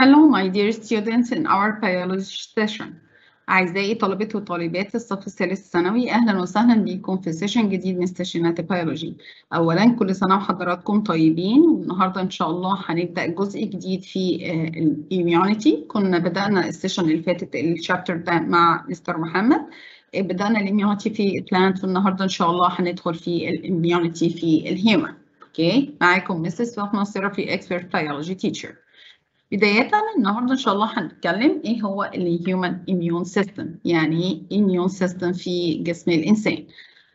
Hello, my dear students in our biology session. أعزائي طلبة وطالبات الصف الثالث الثانوي أهلا وسهلا بكم في سيشن جديد من سيشنات البيولوجي. أولا كل سنة وحضراتكم طيبين والنهاردة إن شاء الله هنبدأ جزء جديد في الإيميونيتي كنا بدأنا السيشن اللي فاتت الشابتر ده مع مستر محمد بدأنا الإيميونيتي في البلانت والنهاردة إن شاء الله هندخل في الإيميونيتي في الهيومن. أوكي معاكم مسز فاطمة نصيرة في Expert Biology Teacher. بداية النهاردة إن شاء الله هنتكلم إيه هو الهيومن immune system يعني إيه immune system في جسم الإنسان.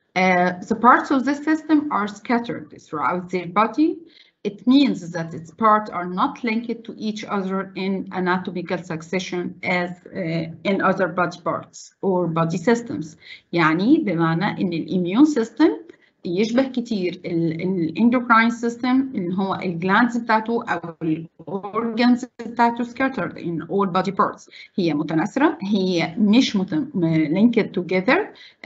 Uh, the parts of the system are scattered throughout their body. It means that its parts are not linked to each other in anatomical succession as uh, in other body parts or body systems. يعني بمعنى إن الإيميون سيستم يشبه كتير الاندوكراين سيستم اللي هو الجلاندز بتاعته او الاورجنز بتاعته scattered in all body parts هي متناثره هي مش متن... linked together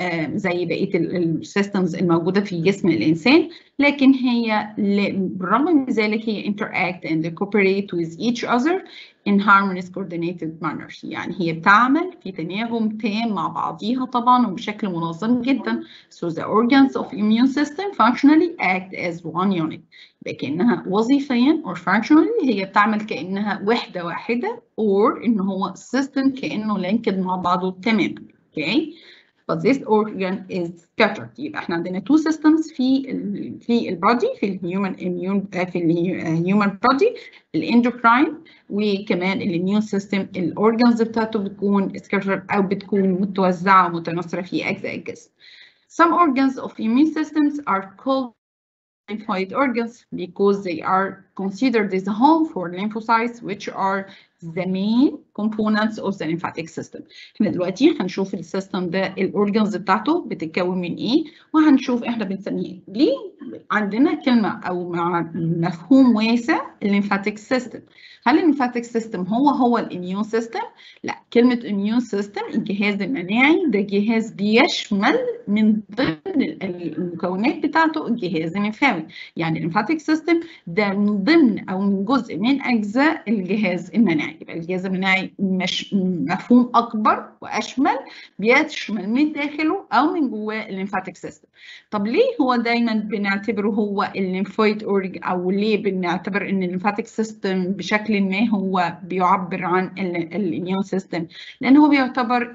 زي بقيه السيستمز الموجوده في جسم الانسان لكن هي بالرغم من ذلك هي interact and cooperate with each other in harmonious coordinated manners يعني هي بتعمل في تناغم تام مع بعضيها طبعا وبشكل منظم جدا so the organs of immune system functionally act as one unit لكنها وظيفيا or functionally هي بتعمل كأنها وحدة واحدة or إن هو system كأنه linked مع بعضه تماما okay but this organ is scattered يبقى احنا عندنا two systems في ال في البادي في الهيومن immune في الهيومن body الاندوكراين وكمان الاميون سيستم الاورجنز بتاعته بتكون scattered او بتكون متوزعه ومتناثره في اجزاء الجسم. Some organs of immune systems are called lymphoid organs because they are considered as a home for lymphocytes which are the main components of the lymphatic system. احنا دلوقتي هنشوف السيستم ده الاورجنز بتاعته بتتكون من ايه وهنشوف احنا بنسميه ليه عندنا كلمه او مع مفهوم واسع الليمفاتيك سيستم. هل الليمفاتيك سيستم هو هو الاميون سيستم؟ لا كلمه اميون سيستم الجهاز المناعي ده جهاز بيشمل من ضمن المكونات بتاعته الجهاز الليمفاوي. يعني الليمفاتيك سيستم ده من ضمن او من جزء من اجزاء الجهاز المناعي. يبقى الجهاز المناعي مش مفهوم اكبر واشمل بيشمل من داخله او من جواه الليمفاتيك سيستم. طب ليه هو دايما بنعتبره هو الليمفويد اورج او ليه بنعتبر ان الليمفاتيك سيستم بشكل ما هو بيعبر عن الاميون سيستم؟ لان هو بيعتبر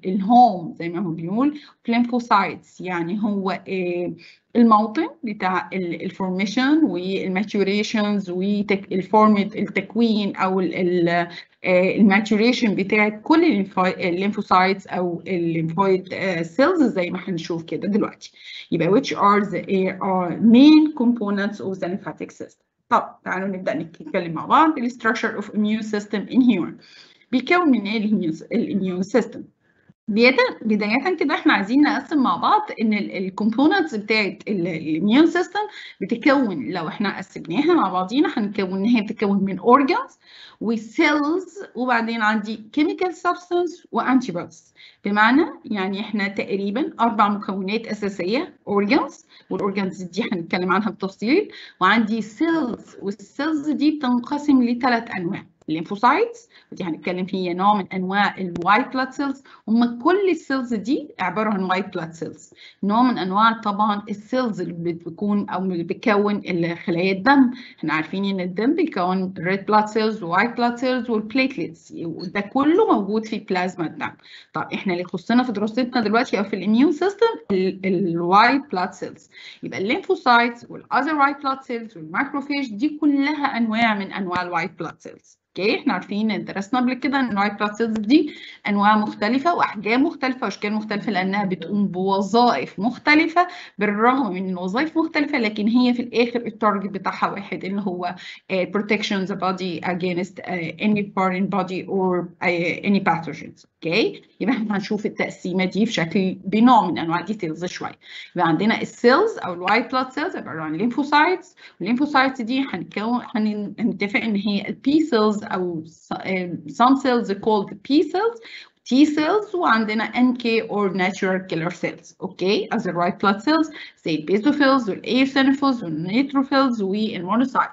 الهوم زي ما هو بيقول ليمفوسايتس يعني هو إيه الموطن بتاع الفورميشن والماتوريشنز والفورمت التكوين او الماتوريشن بتاعت كل الليمفوسايتس او الليمفويد سيلز زي ما هنشوف كده دلوقتي يبقى which are the are main components of the lymphatic system طب تعالوا نبدا نتكلم مع بعض ال structure of immune system in human بيكون من ايه الاميون سيستم بداية كده احنا عايزين نقسم مع بعض ان الكومبوننتس بتاعت الاميون سيستم بتتكون لو احنا قسمناها مع بعضينا هنكون ان هي بتتكون من اورجانز وسيلز وبعدين عندي كيميكال سبستانس وانتي بوديز بمعنى يعني احنا تقريبا اربع مكونات اساسيه اورجانز والاورجانز دي هنتكلم عنها بالتفصيل وعندي سيلز والسيلز دي بتنقسم لثلاث انواع الليمفوسايتس ودي هنتكلم فيها نوع من انواع الوايت بلاد سيلز هم كل السيلز دي عباره عن وايت بلاد سيلز نوع من انواع طبعا السيلز اللي بتكون او اللي بتكون خلايا الدم احنا عارفين ان الدم بيكون ريد بلاد سيلز ووايت بلاد سيلز والبليتلتس وده كله موجود في بلازما الدم طب احنا اللي يخصنا في دراستنا دلوقتي او في الاميون سيستم الوايت بلاد سيلز يبقى الليمفوسايتس والاذر وايت بلاد سيلز والماكروفيج دي كلها انواع من انواع الوايت بلاد سيلز اوكي احنا عارفين درسنا قبل كده ان الوايت بلاد سيلز دي انواع مختلفه واحجام مختلفه واشكال مختلفه لانها بتقوم بوظائف مختلفه بالرغم من الوظائف مختلفه لكن هي في الاخر التارجت بتاعها واحد اللي هو protection the body against any foreign body or any pathogens اوكي يبقى احنا هنشوف التقسيمه دي في شكل بنوع من انواع ديتيلز شويه يبقى عندنا السيلز او الوايت بلاد سيلز عباره عن ليمفوسايتس والليمفوسايتس دي هنكون هنتفق ان هي البي سيلز او some cells called P cells T cells وعندنا NK or natural killer cells اوكي as the white blood cells زي البيزوفيلز والايوسينوفيلز والنيتروفيلز والمونوسايتس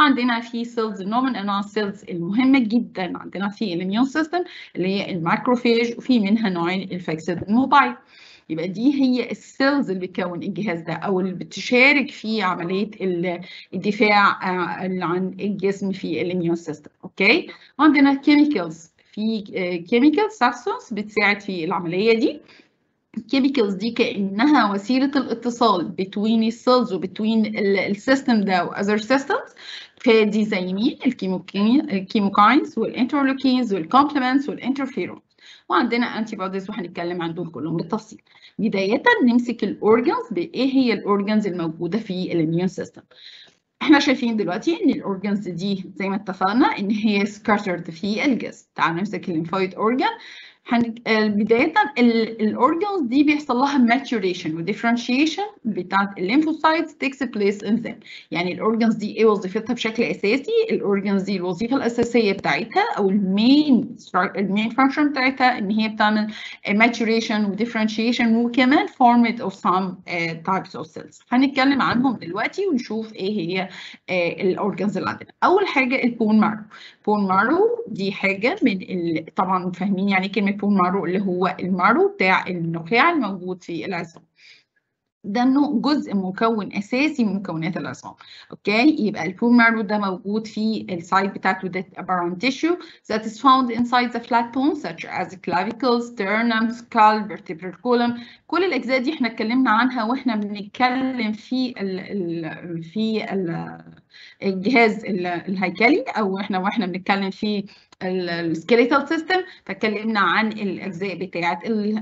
وعندنا في سيلز نوع من انواع السيلز المهمه جدا عندنا في الاميون سيستم اللي هي الماكروفيج وفي منها نوعين الفاكسيد الموبايل يبقى دي هي السيلز اللي بتكون الجهاز ده او اللي بتشارك في عمليه الدفاع عن الجسم في الاميون سيستم اوكي وعندنا كيميكالز في كيميكال سبستانس بتساعد في العمليه دي الكيميكالز دي كانها وسيله الاتصال between السيلز وبتوين السيستم ده واذر systems فدي زي مين الكيموكاينز والانترلوكينز والكومبلمنتس والانترفيرونز وعندنا انتي بوديز وهنتكلم عن دول كلهم بالتفصيل بدايه نمسك الاورجانز بايه هي الاورجانز الموجوده في الاميون سيستم احنا شايفين دلوقتي ان الاورجانز دي زي ما اتفقنا ان هي سكاترد في الجسم تعال نمسك الليمفويد اورجان هن... بداية الاورجانز دي بيحصل لها maturation وديفرنشيشن بتاعت الليمفوسايتس takes place in them يعني الاورجانز دي ايه وظيفتها بشكل اساسي الاورجانز دي الوظيفة الاساسية بتاعتها او المين المين فانكشن بتاعتها ان هي بتعمل maturation وديفرنشيشن وكمان format of some uh, types of cells هنتكلم عنهم دلوقتي ونشوف ايه هي uh, الاورجانز اللي عندنا اول حاجة البون مارو بون مارو دي حاجة من ال... طبعا فاهمين يعني كلمة بون مارو اللي هو المارو بتاع النخاع الموجود في العظام ده انه جزء مكون اساسي من مكونات العظام اوكي يبقى البون مارو ده موجود في السايد بتاعته ده عباره عن tissue that is found inside the flat bone such as clavicles, sternum, skull, vertebral column كل الاجزاء دي احنا اتكلمنا عنها واحنا بنتكلم في ال ال في ال الجهاز الهيكلي او احنا واحنا بنتكلم في السكيليتال سيستم فاتكلمنا عن الاجزاء بتاعه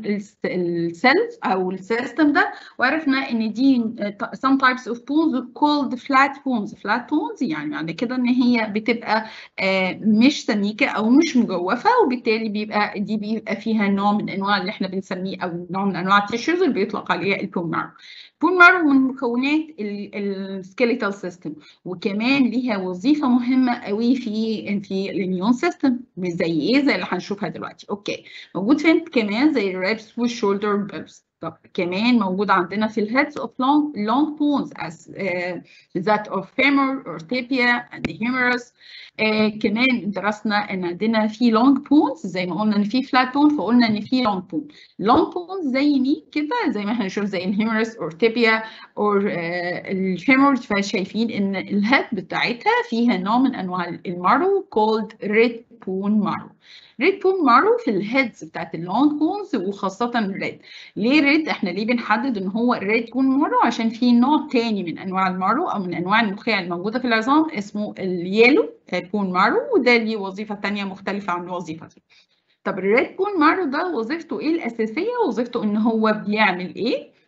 السيلز او السيستم ده وعرفنا ان دي some types of bones called flat bones flat bones يعني معنى كده ان هي بتبقى مش سميكه او مش مجوفه وبالتالي بيبقى دي بيبقى فيها نوع من انواع اللي احنا بنسميه او نوع من انواع التيشوز اللي بيطلق عليها البون مارو البون مارو من مكونات السكيليتال سيستم وكمان ليها وظيفه مهمه قوي في في الاميون سيستم مش زي ايه زي اللي هنشوفها دلوقتي اوكي موجود فين كمان زي الريبس والشولدر بيرس طب كمان موجود عندنا في الهيدز of long long bones as uh, that of femur or tibia and the humerus uh, كمان درسنا ان عندنا في long bones زي ما قلنا ان في flat bone فقلنا ان في long bone long bones زي مين كده زي ما احنا نشوف زي الهيمرس or tibia or uh, الفيمور فشايفين ان الهيد بتاعتها فيها نوع من انواع المارو called red bone marrow ريد بون مارو في الهيدز بتاعت اللونج بونز وخاصة الريد ليه ريد احنا ليه بنحدد ان هو ريد بون مارو عشان في نوع تاني من انواع المارو او من انواع النخاع الموجودة في العظام اسمه اليلو بون مارو وده ليه وظيفة تانية مختلفة عن الوظيفة دي طب الريد بون مارو ده وظيفته ايه الاساسية وظيفته ان هو بيعمل ايه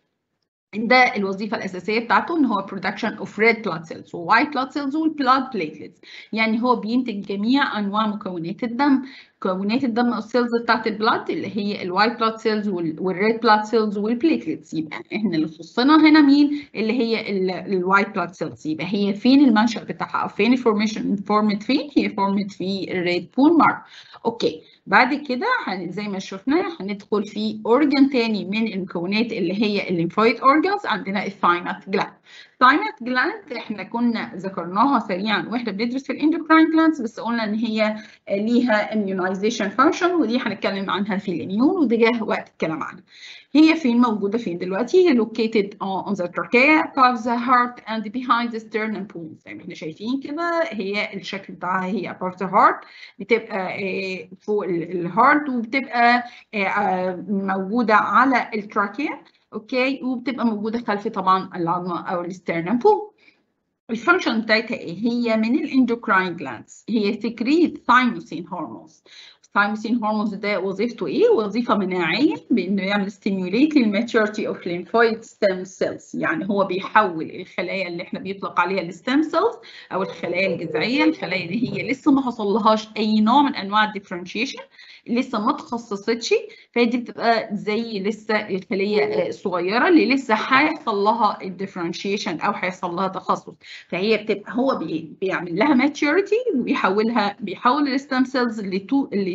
ده الوظيفه الاساسيه بتاعته ان هو production of red blood cells و white blood cells وال blood platelets يعني هو بينتج جميع انواع مكونات الدم مكونات الدم او السيلز بتاعت البلاد اللي هي الوايت بلاد سيلز والريد بلاد سيلز والبليتلتس يبقى احنا اللي خصنا هنا مين اللي هي الوايت بلاد سيلز يبقى هي فين المنشأ بتاعها او فين الفورميشن فورمت فين هي فورمت في الريد بون مارو اوكي بعد كده زي ما شفنا هندخل في اورجان تاني من المكونات اللي هي الليمفويد اورجانز عندنا الثايمات جلاند الثايمات جلاند احنا كنا ذكرناها سريعا واحنا بندرس في الاندوكراين جلاندز بس قلنا ان هي ليها immunization function ودي هنتكلم عنها في الاميون وده جه وقت الكلام عنها هي فين موجوده فين دلوقتي هي located on the trachea above the heart and behind the sternum bones زي ما احنا شايفين كده هي الشكل بتاعها هي above the heart بتبقى فوق الهارت وبتبقى موجوده على التراكيا اوكي وبتبقى موجوده خلف طبعا العظمه او السترنم بون الفانكشن بتاعتها ايه هي من الاندوكراين جلاندز هي تكريت ثايموسين هرمونز الثايموسين هرمونز ده وظيفته ايه وظيفه مناعيه بانه يعمل ستيموليت للماتيورتي اوف ليمفويد ستيم سيلز يعني هو بيحول الخلايا اللي احنا بيطلق عليها الستيم سيلز او الخلايا الجذعيه الخلايا اللي هي لسه ما حصلهاش اي نوع من انواع الديفرنشيشن لسه ما تخصصتش فدي بتبقى زي لسه الخليه الصغيره اللي لسه هيحصل لها الديفرنشيشن او هيحصل لها تخصص فهي بتبقى هو بي بيعمل لها ماتيوريتي وبيحولها بيحول الستام سيلز اللي تو اللي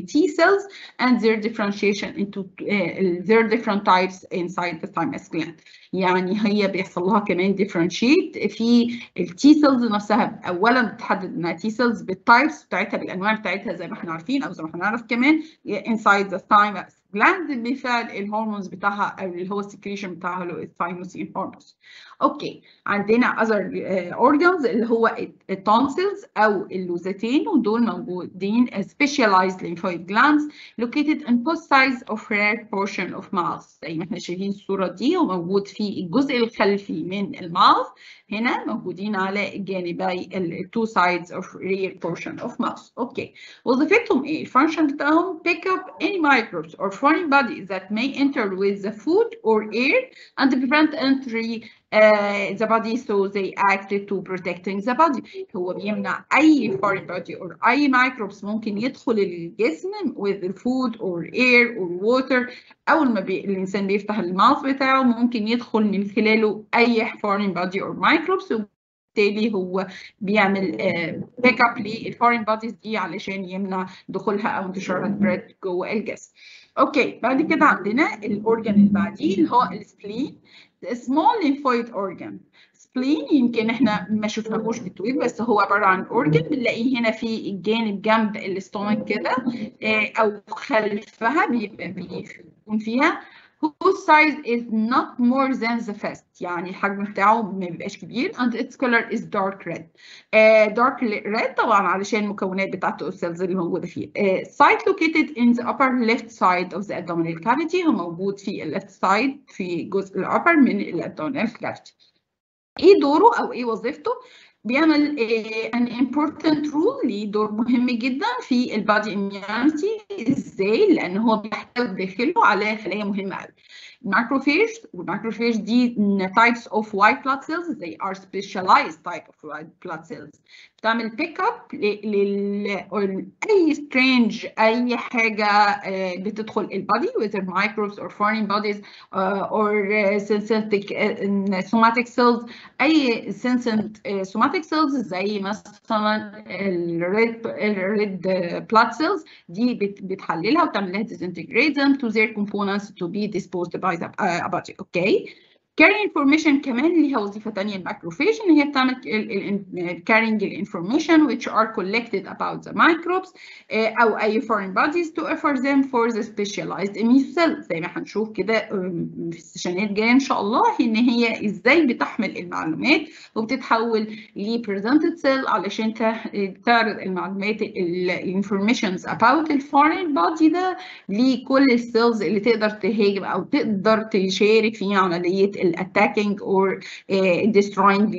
T cells and their differentiation into uh, their different types inside the thymus gland يعني هي بيحصل لها كمان differentiate في التي سيلز نفسها اولا بتحدد انها تي سيلز بالتايبس بتاعتها بالانواع بتاعتها زي ما احنا عارفين او زي ما هنعرف كمان inside the thymus gland بفعل الهرمونز بتاعها او اللي هو السكريشن بتاعها اللي هو الثايموسين هرمونز اوكي عندنا other organs اللي هو التونسلز او اللوزتين ودول موجودين specialized lymphoid glands located in both sides of rear portion of mouth زي ما احنا شايفين الصوره دي وموجود في الجزء الخلفي من الماوث هنا موجودين على جانبي ال two sides of rear portion of mouth اوكي وظيفتهم ايه الفانكشن بتاعهم pick up any microbes or foreign bodies that may enter with the food or air and prevent entry uh, the body so they acted to protecting the body هو بيمنع اي foreign body or اي microbes ممكن يدخل الجسم with the food or air or water اول ما بي... الانسان بيفتح الماوث بتاعه ممكن يدخل من خلاله اي foreign body or microbes وبالتالي هو بيعمل بيك اب للفورين بوديز دي علشان يمنع دخولها او انتشارها سبريد جوه الجسم. اوكي بعد كده عندنا الاورجن اللي بعديه اللي هو السبلين small lymphoid organ سبلين يمكن احنا ما شفناهوش بالتويت بس هو عباره عن اورجن بنلاقيه هنا في الجانب جنب الاستومك كده او خلفها بيبقى بيكون فيها whose size is not more than the fist يعني الحجم بتاعه ما بيبقاش كبير and its color is dark red uh, dark red طبعا علشان المكونات بتاعته السيلز اللي موجوده فيه uh, site located in the upper left side of the abdominal cavity هو موجود في ال left side في جزء الأبر من الابدومينال cavity ايه دوره او ايه وظيفته بيعمل ان important role ليه دور مهم جدا في البادي immunity ازاي لان هو بيحتوي داخله على خلايا مهمه قوي الماكروفيج والماكروفيج دي types of white blood cells they are specialized type of white blood cells بتعمل بيك اب لل اي سترينج اي حاجه بتدخل البادي whether microbes or foreign bodies uh, or uh, synthetic uh, somatic cells اي synthetic somatic cells زي مثلا الريد الريد blood cells دي بتحللها وتعمل لها disintegrate them to their components to be disposed by the body اوكي okay. carrying information كمان ليها وظيفة تانية الماكروفيج إن هي بتعمل carrying الانفورميشن which are collected about the microbes أو أي foreign bodies to offer them for the specialized immune cell زي ما هنشوف كده في السيشنات الجاية إن شاء الله إن هي إزاي بتحمل المعلومات وبتتحول ل presented cell علشان تعرض المعلومات الانفورميشنز about الفورين body ده لكل السيلز اللي تقدر تهاجم أو تقدر تشارك في عملية attacking or uh, destroying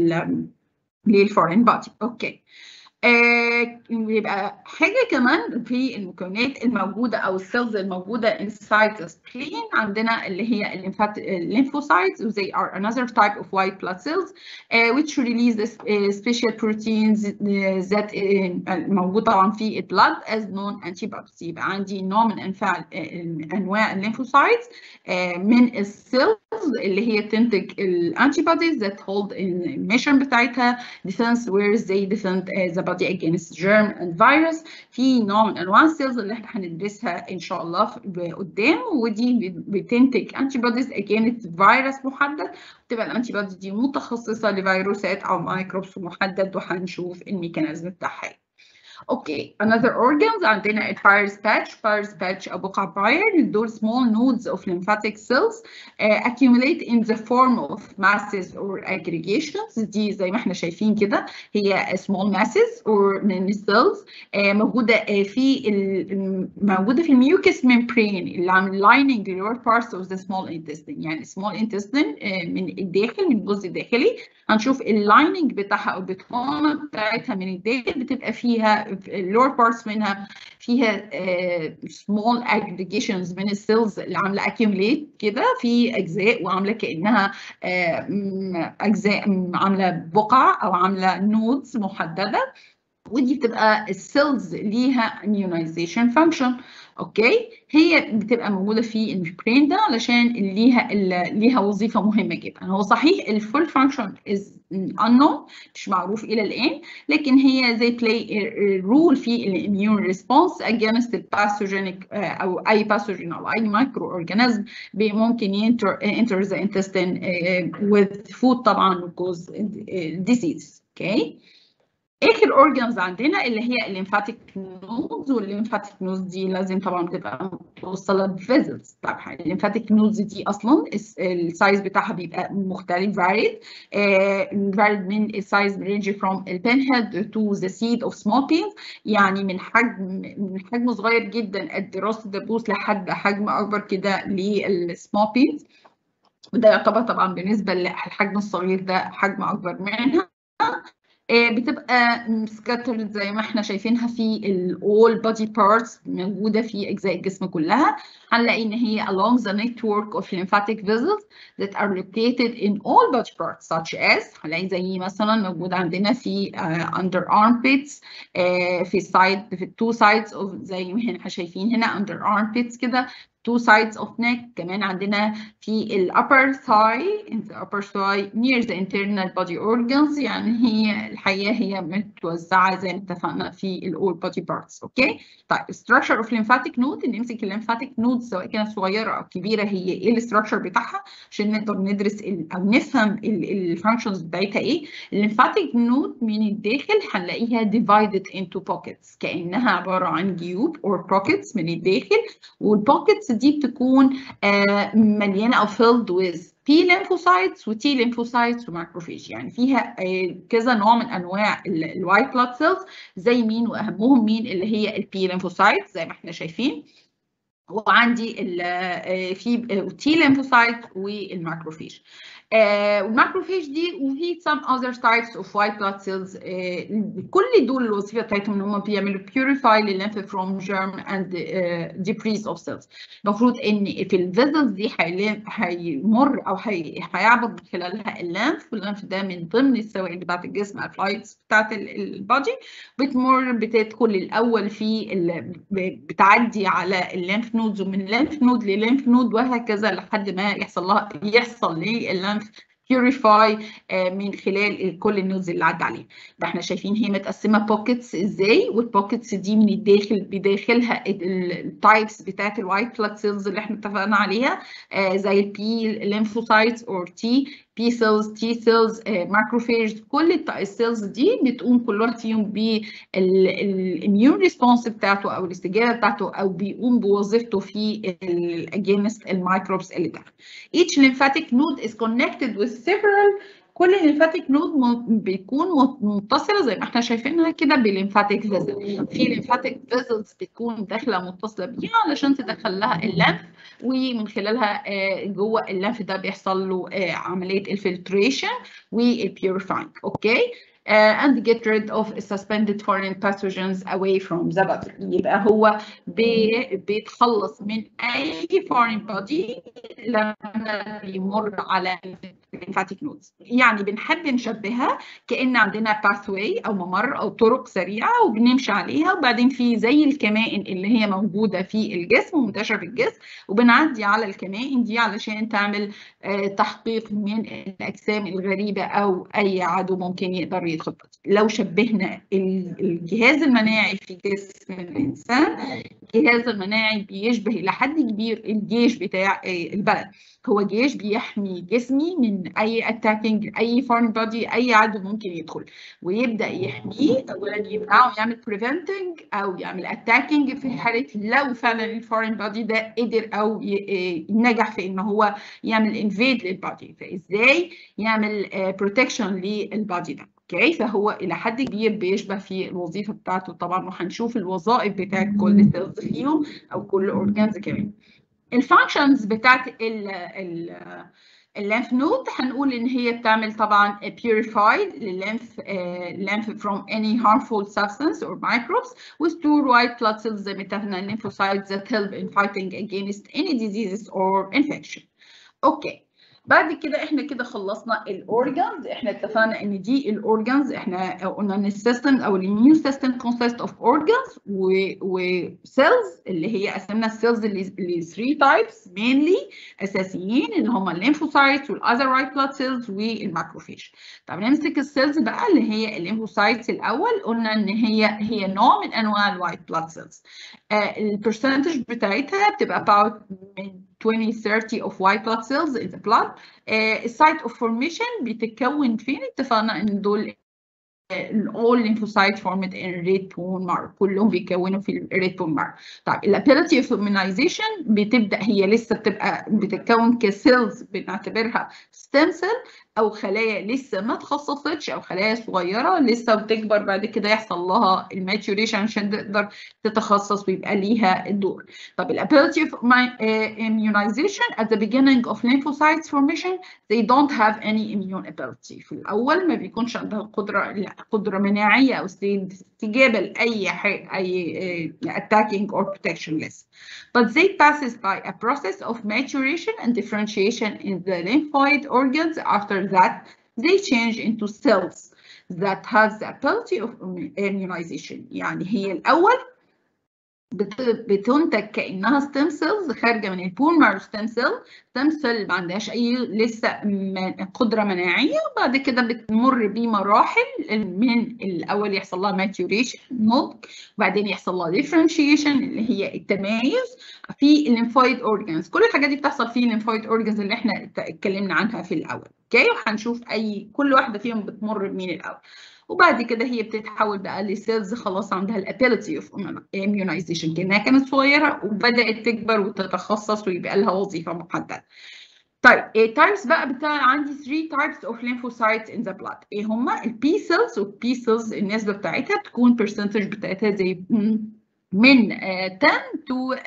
للفورين بودي اوكي آه يبقى حاجه كمان في المكونات الموجوده او السيلز الموجوده inside the spleen عندنا اللي هي الليمفوسايتس they are another type of white blood cells uh, which release the uh, special proteins that uh, موجود طبعا في البلد as known antibodies يبقى عندي نوع من انواع انواع الليمفوسايتس من السيلز اللي هي تنتج الانتيبوديز that hold الميشن بتاعتها defense where they defend the body against germ and virus في نوع من انواع السيلز اللي احنا هندرسها ان شاء الله قدام ودي بتنتج antibodies against فيروس محدد تبقى الانتي بودي دي متخصصه لفيروسات او مايكروبس محدد وهنشوف الميكانيزم بتاعها اوكي another organs عندنا البايرس باتش بايرس باتش او بقع باير دول small nodes of lymphatic cells uh, accumulate in the form of masses or aggregations دي زي ما احنا شايفين كده هي small masses or من السيلز uh, موجوده uh, في موجوده في الميوكس ممبرين اللي عامل lining the lower parts of the small intestine يعني small intestine uh, من الداخل من الجزء الداخلي هنشوف اللايننج بتاعها او البطانه بتاعتها من الداخل بتبقى فيها اللور بارتس منها فيها سمول uh, اجريجيشنز من السيلز اللي عامله اكيوميليت كده في اجزاء وعامله كانها uh, اجزاء عامله بقع او عامله نودز محدده ودي بتبقى السيلز ليها immunization function اوكي هي بتبقى موجوده في البرين ده علشان ليها ليها وظيفه مهمه جدا هو صحيح الفول فانكشن از unknown مش معروف الى الان لكن هي زي بلاي رول في الاميون ريسبونس against الباثوجينيك او اي باثوجين او اي مايكرو اورجانيزم ممكن ينتر enter the intestine with food طبعا cause disease اوكي اخر اورجانز عندنا اللي هي الليمفاتيك نودز والليمفاتيك نودز دي لازم طبعا تبقى متوصله بفيزلز طبعا الليمفاتيك نودز دي اصلا السايز بتاعها بيبقى مختلف فاريد فاريد من السايز رينج فروم البين هيد تو ذا سيد اوف سمول بينز يعني من حجم من حجم صغير جدا قد راس الدبوس لحد حجم اكبر كده للسمول بينز وده يعتبر طبعا بالنسبه للحجم الصغير ده حجم اكبر منها بتبقى سكاترد زي ما احنا شايفينها في الاول بودي بارتس موجوده في اجزاء الجسم كلها هنلاقي ان هي along the network of lymphatic vessels that are located in all body parts such as هنلاقي زي مثلا موجود عندنا في uh, under armpits uh, في side في two sides of زي ما احنا شايفين هنا under armpits كده two sides of neck كمان عندنا في ال upper thigh in the upper thigh near the internal body organs يعني هي الحقيقة هي متوزعة زي ما اتفقنا في ال all body parts اوكي طيب structure of lymphatic node نمسك الليمفاتيك نود سواء كانت صغيرة أو كبيرة هي ايه الستراكشر بتاعها عشان نقدر ندرس أو نفهم الفانكشنز بتاعتها ايه الليمفاتيك نود من الداخل هنلاقيها divided into pockets كأنها عبارة عن جيوب or pockets من الداخل والبوكيتس دي بتكون آه مليانه او filled with P lymphocytes و T lymphocytes وماكروفيج يعني فيها آه كذا نوع من انواع الوايت بلاد سيلز زي مين واهمهم مين اللي هي البي lymphocytes زي ما احنا شايفين وعندي في تي lymphocyte والماكروفيج والماكروفيج دي وفي some other types of white blood cells كل دول الوظيفه بتاعتهم ان هم بيعملوا purify lymph from germ and debris of cells المفروض ان في الفيزلز دي هيمر او هيعبر من خلالها الليمف والليمف ده من ضمن السوائل بتاعت الجسم الفلايتس بتاعت البادي بتمر بتدخل الاول في بتعدي على الليمف نودز ومن ليمف نود لليمف نود وهكذا لحد ما يحصل لها يحصل للليمف بيوريفاي من خلال كل النودز اللي عدى عليها ده احنا شايفين هي متقسمه بوكيتس ازاي والبوكيتس دي من الداخل بداخلها التايبس بتاعت الوايت بلاد سيلز اللي احنا اتفقنا عليها زي البي ليمفوسايتس اور تي بي سيلز تي سيلز ماكروفيج كل السيلز دي بتقوم كل واحد فيهم بالاميون ريسبونس بتاعته او الاستجابه بتاعته او بيقوم بوظيفته في اجينست الميكروبس اللي داخل. Each lymphatic node is connected with several كل الليمفاتيك نود بيكون متصله زي ما احنا شايفينها كده بليمفاتيك فيزل في ليمفاتيك فيزلز بتكون داخله متصله بيها علشان تدخل لها الليمف ومن خلالها جوه الليمف ده بيحصل له عمليه الفلتريشن والبيوريفاينج اوكي Uh, and get rid of suspended foreign pathogens away from the body يبقى هو بي بيتخلص من اي foreign body لما بيمر على lymphatic nodes يعني بنحب نشبهها كأن عندنا pathway أو ممر أو طرق سريعة وبنمشي عليها وبعدين في زي الكمائن اللي هي موجودة في الجسم ومنتشرة في الجسم وبنعدي على الكمائن دي علشان تعمل آه تحقيق من الأجسام الغريبة أو أي عدو ممكن يقدر يدخل لو شبهنا الجهاز المناعي في جسم الإنسان الجهاز المناعي بيشبه إلى حد كبير الجيش بتاع البلد هو جيش بيحمي جسمي من اي اتاكينج اي فورن بودي اي عدو ممكن يدخل ويبدا يحميه اولا يمنعه يعمل بريفنتنج او يعمل اتاكينج في حاله لو فعلا الفورن بودي ده قدر او نجح في ان هو يعمل انفيد للبودي فازاي يعمل بروتكشن للبودي ده اوكي فهو الى حد كبير بيشبه في الوظيفه بتاعته طبعا وهنشوف الوظائف بتاعت كل سيلز فيهم او كل اورجانز كمان الفانكشنز بتاعت ال ال الليمف نود هنقول ان هي بتعمل طبعا purify للليمف lymph from any harmful substance or microbes with store white blood cells زي ما اتفقنا lymphocytes that help in fighting against any diseases or infection. اوكي بعد كده احنا كده خلصنا الاورجانز احنا اتفقنا ان دي الاورجانز احنا قلنا ان السيستم او الاميون سيستم consist of organs وسيلز اللي هي قسمنا السيلز ل 3 تايبس mainly اساسيين اللي هم الليمفوسايتس والاذر وايت بلاد سيلز والماكروفيج طب نمسك السيلز بقى اللي هي الليمفوسايتس الاول قلنا ان هي هي نوع من انواع الوايت بلاد سيلز البرسنتج بتاعتها بتبقى about من 20 30 of white blood cells in the blood السايت اوف فورميشن بتتكون فين اتفقنا ان دول all lymphocytes formed in red bone marrow كلهم بيكونوا في red bone marrow طيب الابيلتي اوف immunization بتبدا هي لسه بتبقى بتتكون كسيلز بنعتبرها ستيم سيل او خلايا لسه ما تخصصتش او خلايا صغيره لسه بتكبر بعد كده يحصل لها الماتوريشن عشان تقدر تتخصص ويبقى ليها الدور طب الابيلتي اوف immunization at the beginning of lymphocytes formation they don't have any immune ability في الاول ما بيكونش عندها قدره قدره مناعيه او استجابه لاي حاجه اي attacking or protectionless but they passes by a process of maturation and differentiation in the lymphoid organs after that they change into cells that have the ability of immunization يعني هي الأول بتنتج كانها ستيم سيلز خارجه من البون مارو ستيم سيل ستيم سيل ما عندهاش اي لسه قدره مناعيه وبعد كده بتمر بمراحل من الاول يحصل لها ماتيوريشن نضج وبعدين يحصل لها ديفرنشيشن اللي هي التمايز في الليمفويد اورجانز كل الحاجات دي بتحصل في الليمفويد اورجانز اللي احنا اتكلمنا عنها في الاول اوكي وهنشوف اي كل واحده فيهم بتمر بمين الاول وبعد كده هي بتتحول بقى لسيلز خلاص عندها الابيلتي اوف immunization كانها كانت صغيره وبدات تكبر وتتخصص ويبقى لها وظيفه محدده. طيب التايبس بقى بتاع عندي 3 تايبس اوف lymphocytes in the blood ايه هما؟ البي سيلز والبي سيلز النسبه بتاعتها بتكون percentage بتاعتها زي من 10 to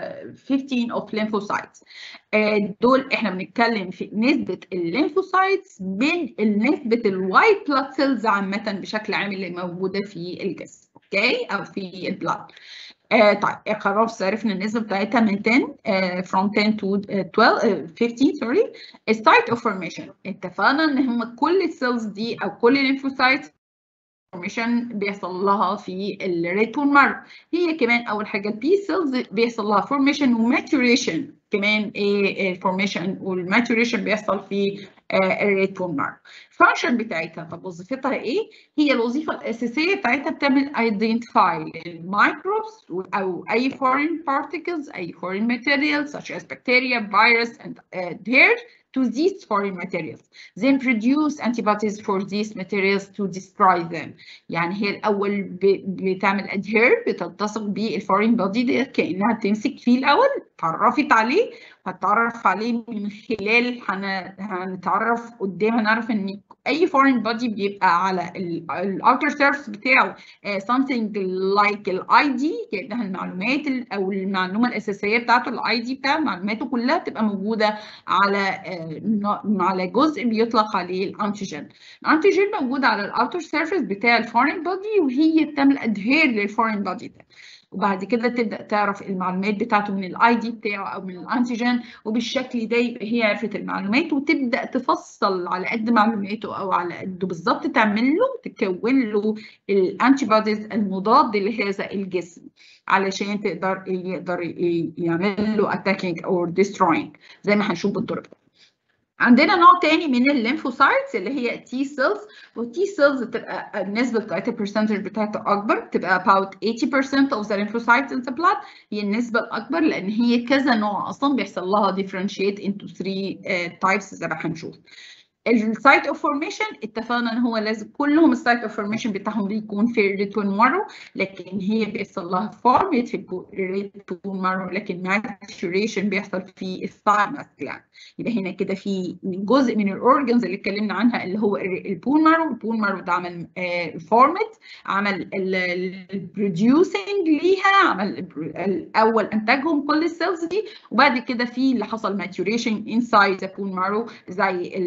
15 of lymphocytes دول احنا بنتكلم في نسبة الليمفوسايتس من نسبة الوايت بلاد سيلز عامة بشكل عام اللي موجودة في الجسم اوكي او في البلاد آه طيب خلاص عرفنا النسبة بتاعتها من 10 آه from 10 to 12 uh, 15 سوري السايت اوف فورميشن اتفقنا ان هم كل السيلز دي او كل الليمفوسايتس فورميشن بيحصل لها في الريد بون مارو هي كمان اول حاجه البي سيلز بيحصل لها فورميشن وماتوريشن كمان ايه الفورميشن والماتوريشن بيحصل في الريد بون مارو الفانكشن بتاعتها طب وظيفتها ايه هي الوظيفه الاساسيه بتاعتها بتعمل ايدنتيفاي الميكروبس او اي foreign particles اي foreign materials such as bacteria virus and adhere to these foreign materials then produce antibodies for these materials to destroy them يعني هي الأول بتعمل adhere بتلتصق بالفورين بودي دي كأنها بتمسك فيه الأول اتعرفت عليه هتعرف عليه من خلال هنتعرف قدام هنعرف ان اي foreign body بيبقى على الاوتر سيرفيس بتاعه something like الاي دي كانها المعلومات او المعلومه الاساسيه بتاعته الاي دي بتاع معلوماته كلها تبقى موجوده على على جزء بيطلق عليه الانتيجين الانتيجين موجود على الاوتر سيرفيس بتاع الفورين بودي وهي بتعمل ادهير للفورين بودي ده وبعد كده تبدا تعرف المعلومات بتاعته من الاي دي بتاعه او من الانتيجين وبالشكل ده يبقى هي عرفت المعلومات وتبدا تفصل على قد معلوماته او على قد بالظبط تعمل له تكون له الانتي بوديز المضاد لهذا الجسم علشان تقدر يقدر يعمل له اتاكينج او ديستروينج زي ما هنشوف بالطرق عندنا نوع تاني من الليمفوسايتس اللي هي تي سيلز والتي سيلز بتبقى النسبه بتاعتها البرسنتج بتاعتها اكبر بتبقى about 80% of the lymphocytes in the blood هي النسبه الاكبر لان هي كذا نوع اصلا بيحصل لها differentiate into 3 types زي ما هنشوف السايت اوف فورميشن اتفقنا ان هو لازم كلهم السايت اوف فورميشن بتاعهم بيكون في الريتون مارو لكن هي بيحصل لها فورميت في الريتون مارو لكن ماتوريشن بيحصل في الثايمس جلاند يبقى هنا كده في جزء من الاورجنز اللي اتكلمنا عنها اللي هو البون مارو البون مارو ده عمل فورميت عمل البروديوسنج ليها عمل الاول انتجهم كل السيلز دي وبعد كده في اللي حصل ماتوريشن انسايد ذا بون مارو زي البي سيل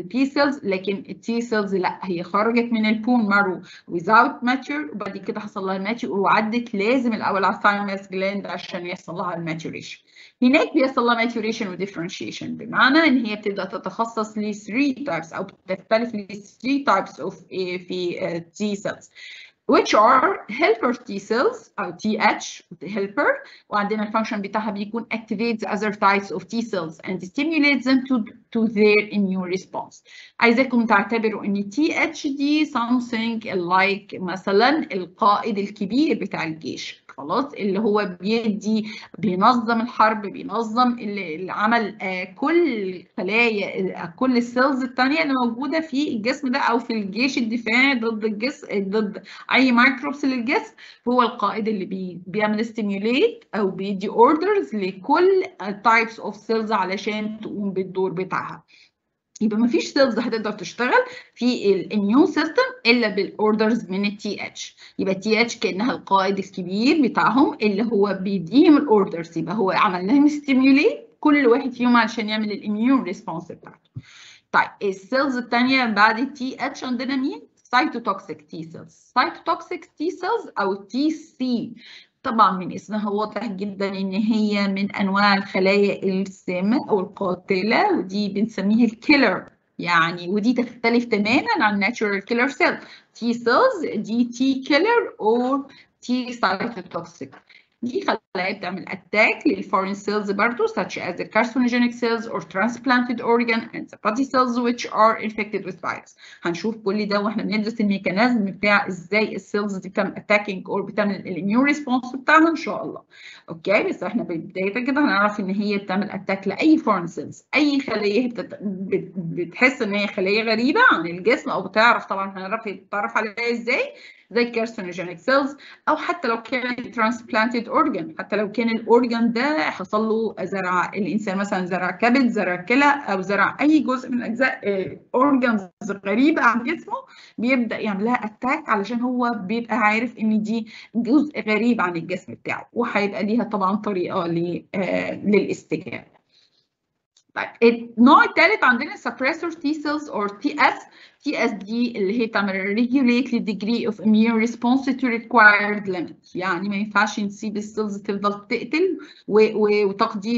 cells لكن التي سيلز لا هي خرجت من البون مارو without mature وبعد كده حصل لها الماتيور وعدت لازم الاول على الثايمس جلاند عشان يحصل لها الماتوريشن هناك بيحصل لها maturation وديفرنشيشن بمعنى ان هي بتبدا تتخصص ل 3 types او بتختلف ل 3 types of في T cells which are helper T cells أو TH helper وعندنا الفانكشن بتاعها بيكون activates other types of T cells and stimulates them to, to their immune response. عايزاكم تعتبروا إن TH دي something like مثلا القائد الكبير بتاع الجيش خلاص اللي هو بيدي بينظم الحرب بينظم العمل آه كل خلايا آه كل السيلز الثانيه اللي موجوده في الجسم ده او في الجيش الدفاعي ضد الجسم ضد اي مايكروبس للجسم هو القائد اللي بي بيعمل ستيميوليت او بيدي اوردرز لكل تايبس اوف سيلز علشان تقوم بالدور بتاعها يبقى ما فيش سيلز هتقدر تشتغل في الاميون سيستم الا بالاوردرز من التي اتش يبقى التي اتش كانها القائد الكبير بتاعهم اللي هو بيديهم الاوردرز يبقى هو عمل لهم ستيميوليت كل واحد فيهم علشان يعمل الاميون ريسبونس بتاعته طيب السيلز الثانيه بعد التي اتش عندنا مين سايتوتوكسيك تي سيلز سايتوتوكسيك تي سيلز او تي سي طبعا من اسمها واضح جدا ان هي من انواع الخلايا السامه او القاتله ودي بنسميها الكيلر يعني ودي تختلف تماما عن ناتشورال كيلر سيل تي سيلز دي تي كيلر او تي سايتوتوكسيك دي خلايا بتعمل اتاك للفورين سيلز برضه such as the carcinogenic cells or transplanted organ and the body cells which are infected with virus هنشوف كل ده واحنا بندرس الميكانيزم بتاع ازاي السيلز دي بتعمل اتاكينج او بتعمل الاميون ريسبونس بتاعها ان شاء الله اوكي بس احنا بدايه كده هنعرف ان هي بتعمل اتاك لاي فورين سيلز اي خليه بتت... بت... بتحس ان هي خليه غريبه عن الجسم او بتعرف طبعا هنعرف نتعرف عليها ازاي زي carcinogenic cells او حتى لو كان transplanted organ حتى لو كان الاورجان ده حصل له زرع الانسان مثلا زرع كبد زرع كلى او زرع اي جزء من اجزاء اورجانز غريبه عن جسمه بيبدا يعمل لها اتاك علشان هو بيبقى عارف ان دي جزء غريب عن الجسم بتاعه وهيبقى ليها طبعا طريقه للاستجابه طيب النوع الثالث عندنا suppressor T cells or TS TS دي اللي هي بتعمل regulate the degree of immune response to required limit يعني ما ينفعش نسيب السيلز تفضل تقتل وتقضي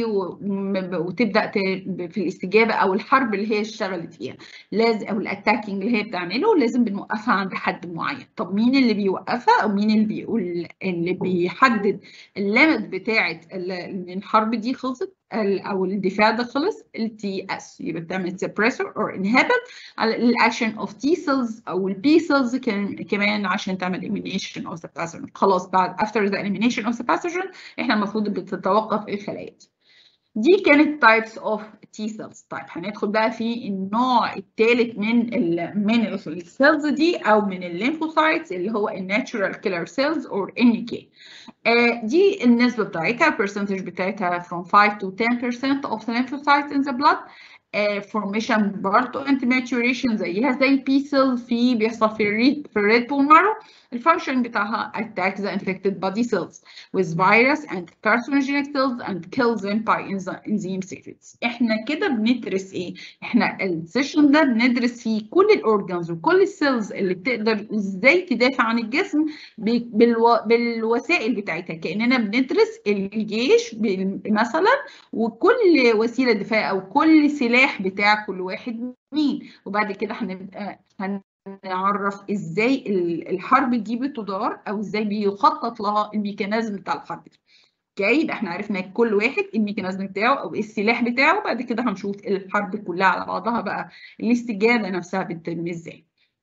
وتبدا في الاستجابه او الحرب اللي هي اشتغلت فيها لازم او الاتاكينج اللي هي بتعمله لازم بنوقفها عند حد معين طب مين اللي بيوقفها او مين اللي بيقول اللي بيحدد الليمت بتاعه ان الحرب دي خلصت او الدفاع ده خلص التي اس يبقى بتعمل suppressor or inhibit على الاكشن of T cells او ال B cells كمان عشان تعمل elimination of the pathogen خلاص بعد after the elimination of the pathogen احنا المفروض بتتوقف الخلايا دي كانت types of T cells طيب هندخل بقى في النوع الثالث من ال من السيلز دي او من الليمفوسايتس اللي هو الناتشورال كيلر سيلز or NK آه دي النسبة بتاعتها percentage بتاعتها from 5 to 10% of the lymphocytes in the blood فورميشن برضه انتي ماتوريشن زيها زي البي سيل في بيحصل في الريد في الريد بون مارو الفانكشن بتاعها attack the infected body cells with virus and carcinogenic cells and kill them by enzyme secrets احنا كده بندرس ايه احنا السيشن ده بندرس فيه كل الاورجانز وكل السيلز اللي بتقدر ازاي تدافع عن الجسم بالو... بالوسائل بتاعتها كاننا بندرس الجيش مثلا وكل وسيله دفاع او كل سلاح بتاع كل واحد مين وبعد كده هنبقى هنعرف ازاي الحرب دي بتدار او ازاي بيخطط لها الميكانيزم بتاع الحرب دي اوكي يبقى احنا عرفنا كل واحد الميكانيزم بتاعه او السلاح بتاعه بعد كده هنشوف الحرب كلها على بعضها بقى الاستجابه نفسها بتتم ازاي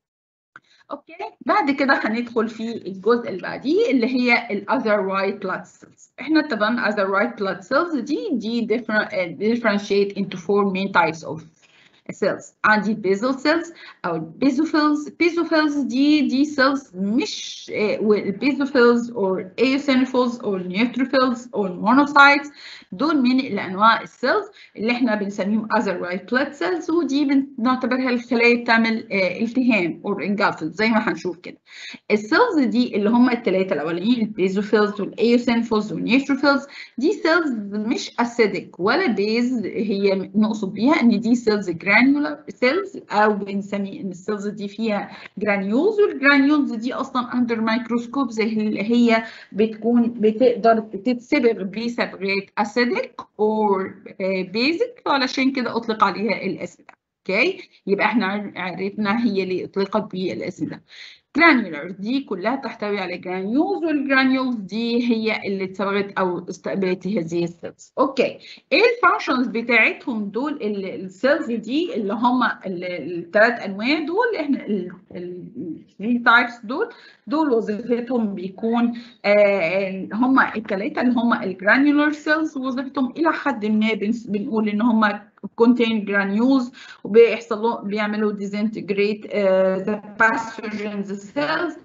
اوكي بعد كده هندخل في الجزء اللي بعديه اللي هي الاذر وايت بلاد سيلز احنا اتفقنا اذر وايت بلاد سيلز دي دي differentiate into four main types of cells عندي basal cells او البيزوفيلز البيزوفيلز دي دي cells مش البيزوفيلز or eosinophils or neutrophils or monocytes دول من الانواع السيلز اللي احنا بنسميهم other white blood cells ودي بنعتبرها الخلايا بتعمل التهام or engulfed زي ما هنشوف كده السيلز دي اللي هم الثلاثه الاولانيين البيزوفيلز والايوسينوفيلز والنيوتروفيلز دي سيلز مش اسيدك ولا بيز هي نقصد بيها ان دي سيلز جرانيولار سيلز او بنسميه ان السيلز دي فيها جرانيولز والجرانيولز دي اصلا اندر مايكروسكوب زي اللي هي بتكون بتقدر تتصبغ بصبغات اسيدك اور بيزك فعلشان كده اطلق عليها الاسم ده اوكي يبقى احنا عرفنا هي اللي اطلقت بالاسم ده جرانيولار دي كلها تحتوي على جرانيولز والجرانيولز دي هي اللي اتصبغت او استقبلت هذه السيلز اوكي ايه الفانكشنز بتاعتهم دول السيلز دي اللي هم الثلاث انواع دول احنا الثري تايبس دول دول وظيفتهم بيكون آه هم الثلاثه اللي هم الجرانيولار سيلز وظيفتهم الى حد ما بنقول ان هم contain granules وبيحصل لهم بيعملوا disintegrate uh, the pathogens cells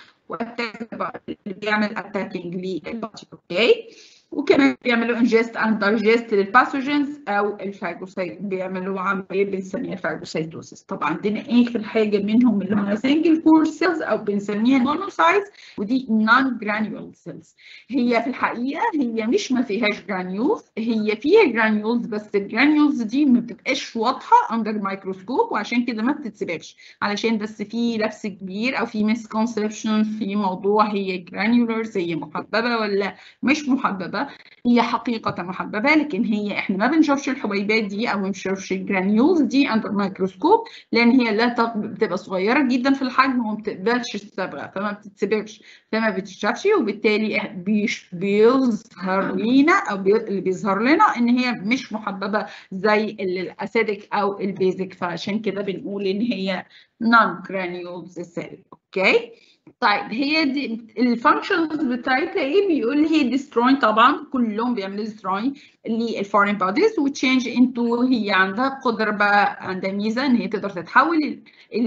اللي بيعمل attacking للبادي اوكي وكمان بيعملوا ingest and digest للباثوجينز او الفاجوسايت بيعملوا عمليه بنسميها فاجوسايتوسيس طبعا عندنا ايه في الحاجه منهم اللي هم سنجل كور سيلز او بنسميها مونوسايتس ودي نون جرانيول سيلز هي في الحقيقه هي مش ما فيهاش جرانيولز هي فيها جرانيولز بس الجرانيولز دي ما بتبقاش واضحه اندر الميكروسكوب وعشان كده ما بتتسبقش علشان بس في لبس كبير او في مسكونسبشن في موضوع هي جرانيولرز هي محببه ولا مش محببه هي حقيقة محببة لكن هي احنا ما بنشوفش الحبيبات دي او ما بنشوفش الجرانيولز دي اندر مايكروسكوب لان هي لا تق... بتبقى صغيرة جدا في الحجم وما بتقبلش الصبغة فما بتتسبغش فما بتتشافش وبالتالي بيش... بيظهر لينا او بي... اللي بيظهر لنا ان هي مش محببة زي الاسيدك او البيزك فعشان كده بنقول ان هي نون جرانيولز سيل اوكي طيب هي دي الفانكشنز بتاعتها ايه بيقول هي ديستروي طبعا كلهم بيعملوا ديستروي للفورين بوديز وتشينج انتو هي عندها قدره بقى عندها ميزه ان هي تقدر تتحول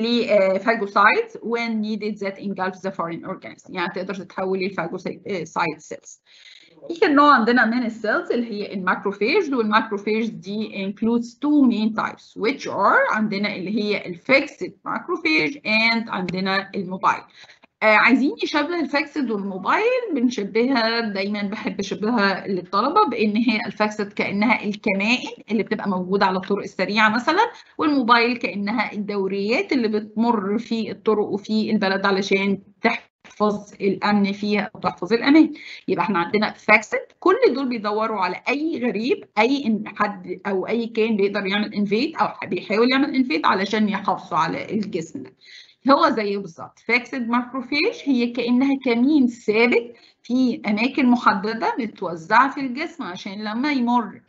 لفاجوسايت when needed that engulfs the foreign organism يعني تقدر تتحول للفاجوسايت سيلز في نوع عندنا من السيلز اللي هي الماكروفيج والماكروفيج دي includes two main types which are عندنا اللي هي الفيكسد ماكروفيج and عندنا الموبايل آه عايزين نشبه الفاكسد والموبايل بنشبهها دايما بحب اشبهها للطلبه بان هي الفاكسد كانها الكمائن اللي بتبقى موجوده على الطرق السريعه مثلا والموبايل كانها الدوريات اللي بتمر في الطرق وفي البلد علشان تحفظ الامن فيها او تحفظ الامان يبقى احنا عندنا فاكسد كل دول بيدوروا على اي غريب اي حد او اي كائن بيقدر يعمل انفيد او بيحاول يعمل انفيد علشان يحافظوا على الجسم ده هو زيه بالظبط فاكسد ماكروفيج هي كانها كمين ثابت في اماكن محدده متوزعه في الجسم عشان لما يمر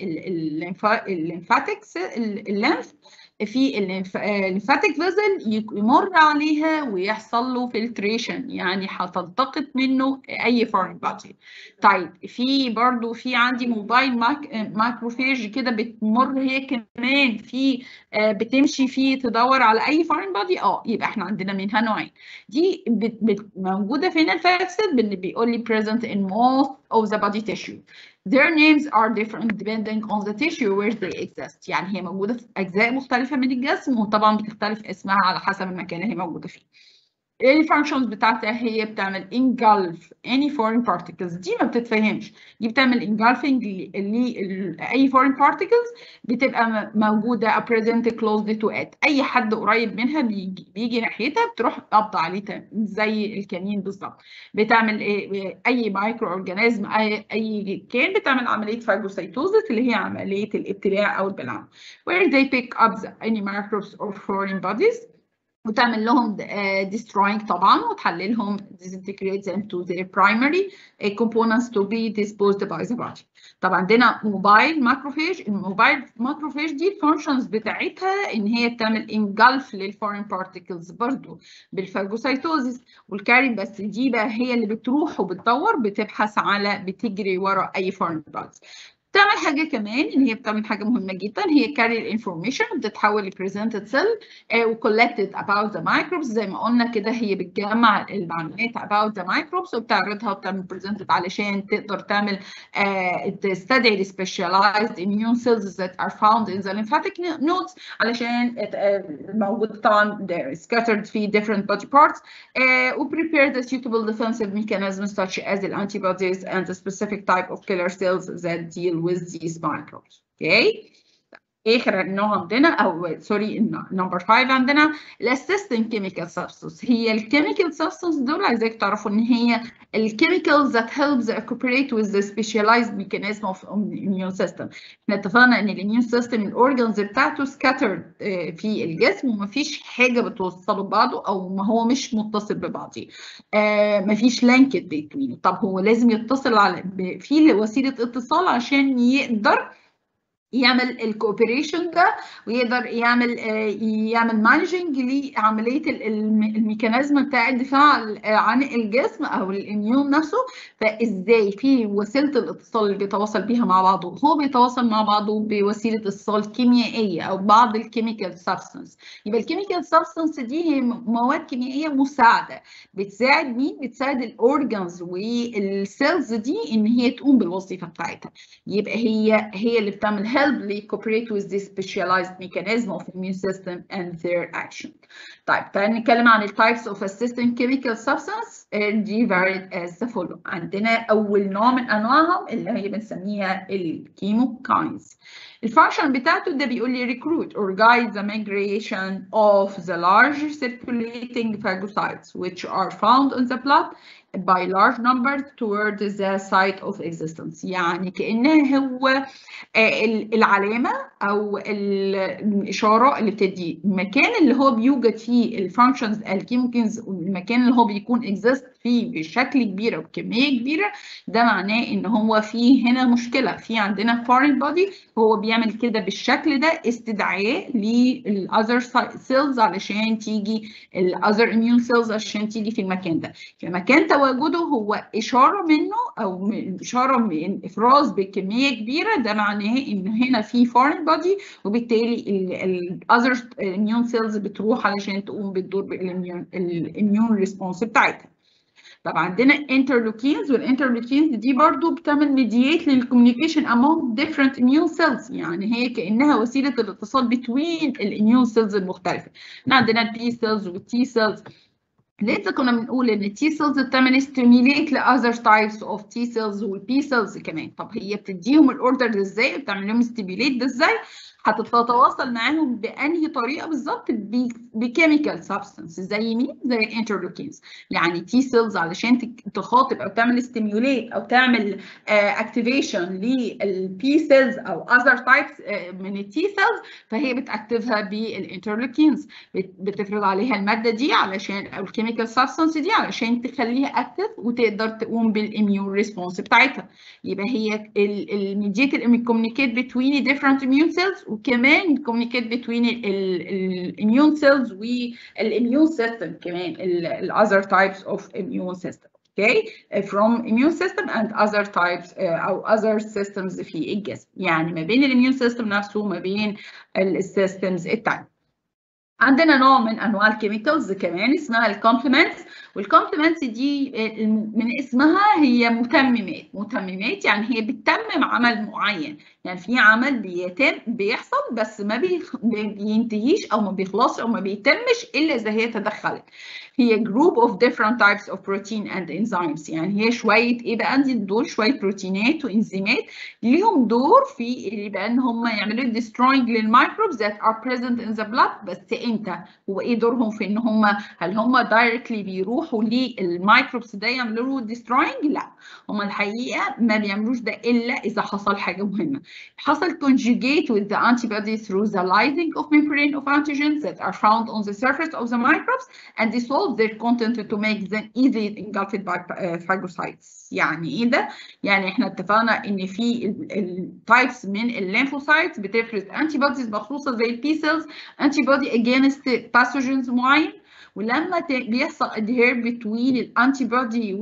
الليمفاتكس الليمف في الليمفاتيك فيزل يمر عليها ويحصل له فلتريشن يعني هتلتقط منه اي فورين بادي طيب في برضو في عندي موبايل ماك ماكروفيج كده بتمر هي كمان في بتمشي فيه تدور على اي فورين بادي اه يبقى احنا عندنا منها نوعين دي بت بت موجوده فين الفاكسد اللي بيقول لي present in most of the body tissue Their names are different depending on the tissue where they exist. يعني هي موجودة في أجزاء مختلفة من الجسم وطبعا بتختلف اسمها على حسب المكان اللي هي موجودة فيه. ايه الفانكشنز بتاعتها هي بتعمل engulf any foreign particles دي ما بتتفهمش دي بتعمل engulfing لاي foreign particles بتبقى موجوده present close to it اي حد قريب منها بيجي بيجي ناحيتها بتروح قابضه عليه زي الكنين بالظبط بتعمل ايه اي مايكرو اورجانيزم اي اي كان بتعمل عمليه فاجوسيتوزس اللي هي عمليه الابتلاع او البلعوم where they pick up the, any microbes or foreign bodies وتعمل لهم destroying طبعا وتحللهم disintegrate them to their primary components to be disposed by the body. طبعا عندنا موبايل ماكروفيج الموبايل ماكروفيج دي الفانكشنز بتاعتها ان هي بتعمل انجلف للفورين بارتكلز برضو بالفاجوسيتوزيس والكاري بس دي بقى هي اللي بتروح وبتدور بتبحث على بتجري ورا اي فورين بارتكلز بتعمل حاجة كمان إن هي بتعمل حاجة مهمة جدا هي carry information بتتحول ل presented cell و collected about the microbes زي ما قلنا كده هي بتجمع المعلومات about the microbes وبتعرضها وبتعمل presented علشان تقدر تعمل uh, تستدعي ال specialized immune cells that are found in the lymphatic nodes علشان uh, موجود طبعا they're scattered في different body parts uh, و prepare the suitable defensive mechanisms such as the antibodies and the specific type of killer cells that deal with these microbes. Okay. اخر نوع عندنا او سوري نمبر 5 عندنا الاسيستنت كيميكال سبستانس هي الكيميكال سبستانس دول عايزاك تعرفوا ان هي الكيميكالز that helps cooperate with the specialized mechanism of immune system احنا اتفقنا ان الاميون سيستم الاورجنز بتاعته scattered في الجسم ومفيش حاجه بتوصله ببعضه او ما هو مش متصل ببعضه آه مفيش لينكد بين طب هو لازم يتصل على في وسيله اتصال عشان يقدر يعمل الكوبريشن ده ويقدر يعمل يعمل مانجنج لعمليه الميكانيزم بتاع الدفاع عن الجسم او الاميون نفسه فازاي في وسيله الاتصال اللي بيتواصل بيها مع بعضه هو بيتواصل مع بعضه بوسيله اتصال كيميائيه او بعض الكيميكال سبستانس يبقى الكيميكال سبستانس دي هي مواد كيميائيه مساعده بتساعد مين بتساعد الاورجانز والسيلز دي ان هي تقوم بالوظيفه بتاعتها يبقى هي هي اللي بتعمل help cooperate with this specialized mechanism of immune system and their action. طيب تعالى نتكلم عن التايبس of assistant chemical substance دي varied as the follow. عندنا أول نوع من أنواعهم اللي هي بنسميها الكيموكاينز. الفانكشن بتاعته ده بيقول لي recruit or guide the migration of the large circulating phagocytes which are found in the blood by large numbers toward the site of existence يعني كأنها هو العلامة أو الإشارة اللي بتدي المكان اللي هو بيوجد فيه الفانكشنز الكيميكالز والمكان اللي هو بيكون exist فيه بشكل كبير أو بكمية كبيرة ده معناه إن هو فيه هنا مشكلة في عندنا foreign body هو بيعمل كده بالشكل ده استدعاء للأذر سيلز علشان تيجي الأذر immune cells عشان تيجي في المكان ده في مكان تواجده هو إشارة منه أو إشارة من إفراز بكمية كبيرة ده معناه إن هنا في foreign body وبالتالي الأذر immune cells بتروح علشان تقوم بالدور بالإميون ريسبونس بتاعتها. طب عندنا interleukins والانترلوكينز دي برضو بتعمل mediate للcommunication among different immune cells يعني هي كأنها وسيلة الاتصال between الاميون cells المختلفة. عندنا البي cells والتي cells لسه كنا بنقول ان التي سيلز بتعمل ستيميليت لاذر تايبس اوف تي سيلز والبي سيلز كمان طب هي بتديهم الاوردر ده ازاي بتعمل لهم ستيميليت ده ازاي هتتواصل معاهم بانهي طريقه بالظبط بكيميكال سبستانس زي مين زي الانترلوكينز يعني تي سيلز علشان تخاطب او تعمل ستيميوليت او تعمل اكتيفيشن للبي سيلز او اذر تايبس من التي سيلز فهي بتاكتفها بالانترلوكينز بتفرض عليها الماده دي علشان او الكيميكال سبستانس دي علشان تخليها اكتف وتقدر تقوم بالاميون ريسبونس بتاعتها يبقى هي الميديت الكوميونيكيت بتوين ديفرنت اميون سيلز وكمان communicate between الاميون سيلز والاميون سيستم كمان ال other types of immune system okay from immune system and other types او other systems في الجسم يعني ما بين الاميون سيستم نفسه وما بين السيستمز التانية عندنا نوع من انواع الكيميكالز كمان اسمها الكومبلمنتس والكومبلمنتس دي من اسمها هي متممات متممات يعني هي بتتمم عمل معين يعني في عمل بيتم بيحصل بس ما بينتهيش او ما بيخلصش او ما بيتمش الا اذا هي تدخلت هي group of different types of protein and enzymes يعني هي شويه ايه بقى عندي دول شويه بروتينات وانزيمات ليهم دور في اللي بقى ان هم يعملوا destroying للميكروبز that are present in the blood بس امتى هو ايه دورهم في ان هم هل هم directly بيروحوا للميكروبس ده يعملوا له destroying لا هم الحقيقه ما بيعملوش ده الا اذا حصل حاجه مهمه حصل conjugate with the antibody through the lying of membrane of antigens that are found on the surface of the microbes and dissolve their content to make them easily engulfed by phagocytes يعني ايه ده؟ يعني احنا اتفقنا ان في التايبس من الليمفوسايتس بتفرز انتي بوديز مخصوصه زي البي سيلز انتي بودي اجينست باثوجينز معين ولما بيحصل adhere between الانتي بودي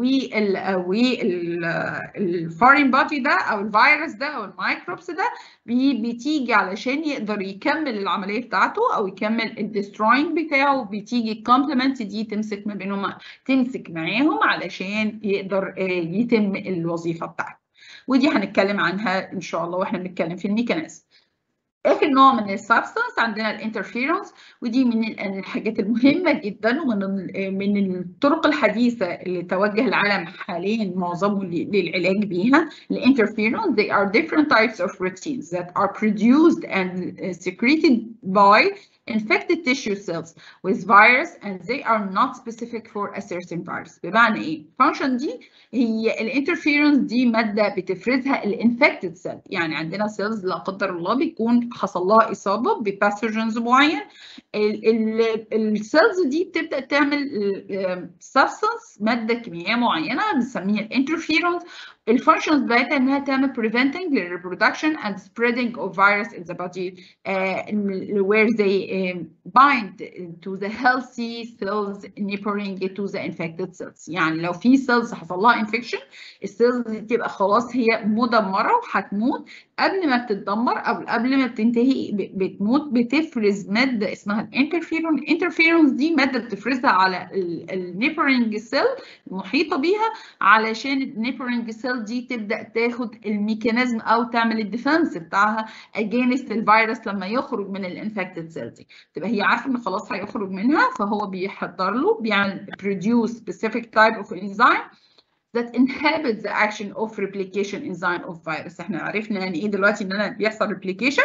وال والفورين بودي ده او الفيروس ده او الميكروبس ده بتيجي علشان يقدر يكمل العمليه بتاعته او يكمل الدستروينج بتاعه بتيجي الكومبلمنت دي تمسك ما بينهم تمسك معاهم علشان يقدر يتم الوظيفه بتاعته ودي هنتكلم عنها ان شاء الله واحنا بنتكلم في الميكانيزم اخر نوع من السبستانس عندنا الانترفيرنس ودي من الحاجات المهمه جدا ومن من الطرق الحديثه اللي توجه العالم حاليا معظمه للعلاج بيها الانترفيرنس they are different types of proteins that are produced and secreted by infected tissue cells with virus and they are not specific for a certain virus بمعنى ايه؟ الفانكشن دي هي الانترفيرنس دي ماده بتفرزها الانفكتد سيل يعني عندنا سيلز لا قدر الله بيكون حصل لها اصابه بباثوجنز معين السيلز دي بتبدا تعمل سبستانس ماده كيميائيه معينه بنسميها الانترفيرنس الفانكشنز بتاعتها انها تعمل preventing the reproduction and spreading of virus in the body uh, where they uh, bind to the healthy cells neighboring to the infected cells يعني لو في cells حصل لها infection السيلز دي تبقى خلاص هي مدمره وهتموت قبل ما بتتدمر او قبل ما بتنتهي بتموت بتفرز ماده اسمها الانترفيرون الانترفيرونز دي ماده بتفرزها على النيبرنج سيل المحيطه بيها علشان النيبرنج سيل دي تبدا تاخد الميكانيزم او تعمل الديفنس بتاعها اجينست الفيروس لما يخرج من الانفكتد سيل دي تبقى هي عارفه ان خلاص هيخرج منها فهو بيحضر له بيعمل produce specific type of enzyme that inhibit the action of replication enzyme of virus احنا عرفنا يعني ايه دلوقتي ان انا بيحصل replication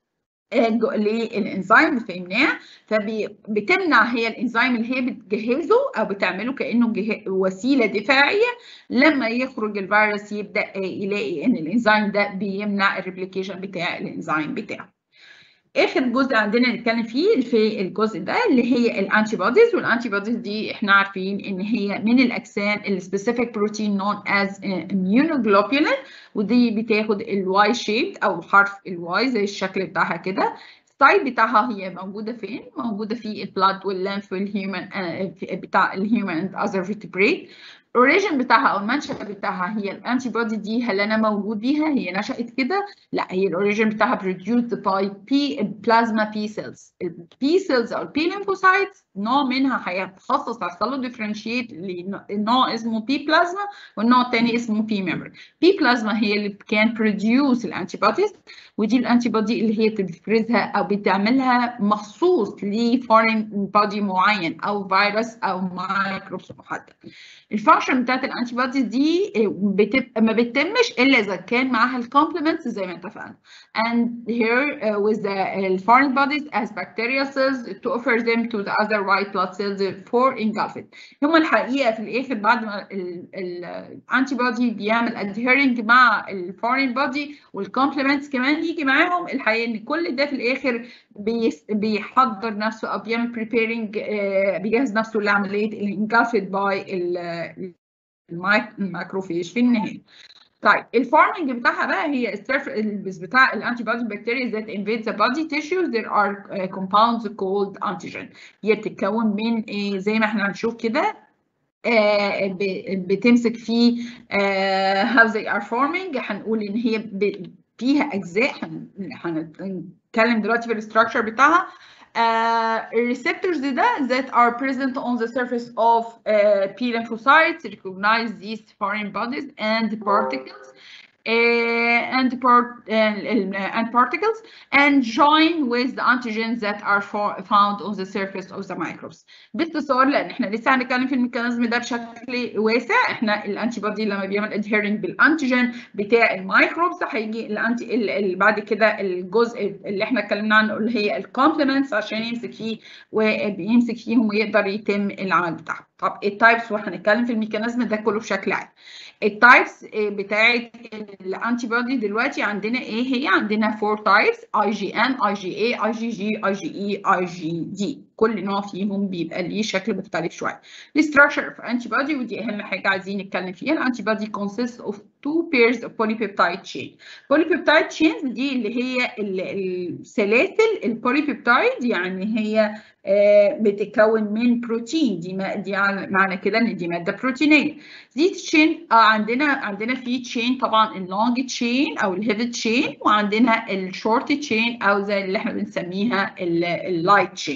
للانزيم فهمناه فبتمنع هي الانزيم اللي هي بتجهزه او بتعمله كانه وسيله دفاعيه لما يخرج الفيروس يبدا يلاقي ان الانزيم ده بيمنع الريبليكيشن بتاع الانزيم بتاعه اخر جزء عندنا نتكلم فيه في الجزء ده اللي هي الانتي بوديز والانتي بوديز دي احنا عارفين ان هي من الاجسام السبيسيفيك بروتين نون از immunoglobulin ودي بتاخد الواي شيب او حرف الواي زي الشكل بتاعها كده التايب بتاعها هي موجوده فين؟ موجوده في البلاد والليمف والهيومن بتاع الهيومن اند اذر فيتبريت الاوريجن بتاعها او المنشأ بتاعها هي الانتي بودي دي هل انا موجود بيها هي نشأت كده لا هي الاوريجن بتاعها produced by P plasma P cells البي cells او البي lymphocytes نوع منها هيتخصص هيحصل له ديفرنشيت لنوع اسمه بي بلازما والنوع الثاني اسمه بي ميموري بي بلازما هي اللي كان بروديوس الانتي بوديز ودي الانتي بودي اللي هي بتفرزها او بتعملها مخصوص لفورين بودي معين او فيروس او مايكروبس محدد الفانكشن بتاعت الانتي بوديز دي بتبقى ما بتتمش الا اذا كان معاها الكومبلمنتس زي ما اتفقنا and here uh, with the foreign bodies as bacterial cells to offer them to the other white blood cells for engulfing هم الحقيقه في الاخر بعد ما الانتي بودي بيعمل adhering مع الفورين بودي والكومبلمنتس كمان يجي معاهم الحقيقه ان كل ده في الاخر بيحضر نفسه او بيعمل preparing uh, بيجهز نفسه لعمليه الانجلفد باي الماكروفيج في النهايه طيب الفارمنج بتاعها بقى هي السيرفيس بتاع الانتي بودي بكتيريا that invade the body tissues there are uh, compounds called antigen هي بتتكون من إيه زي ما احنا هنشوف كده آه بتمسك فيه آه how they are forming هنقول ان هي فيها اجزاء هنتكلم دلوقتي في الاستراكشر بتاعها الريسبتورز uh, ده that are present on the surface of uh, P lymphocytes recognize these foreign bodies and particles uh, and, part, uh, and particles and join with the antigens that are for, found on the surface of the microbes. باختصار لان احنا لسه هنتكلم في الميكانيزم ده بشكل واسع احنا الانتي بودي لما بيعمل ادهيرنج بالانتيجين بتاع الميكروبس هيجي الانتي اللي بعد كده الجزء اللي احنا اتكلمنا عنه اللي هي الكومبلمنتس عشان يمسك فيه وبيمسك فيهم ويقدر يتم العمل بتاعهم. طب التايبس وهنتكلم في الميكانيزم ده كله بشكل عام. التايبس بتاعت الانتي بودي دلوقتي عندنا ايه هي عندنا فور تايبس اي جي ان اي جي اي اي جي جي اي جي اي اي جي دي كل نوع فيهم بيبقى ليه شكل مختلف شويه الستراكشر اوف انتي بودي ودي اهم حاجه عايزين نتكلم فيها الانتي بودي consists of two pairs of polypeptide chain polypeptide chains دي اللي هي السلاسل البوليبيبتايد يعني هي بتتكون من بروتين دي ما دي معنى كده ان دي ماده بروتينيه دي تشين عندنا عندنا في تشين طبعا اللونج تشين او الهيفي تشين وعندنا الشورت تشين او زي اللي احنا بنسميها اللايت تشين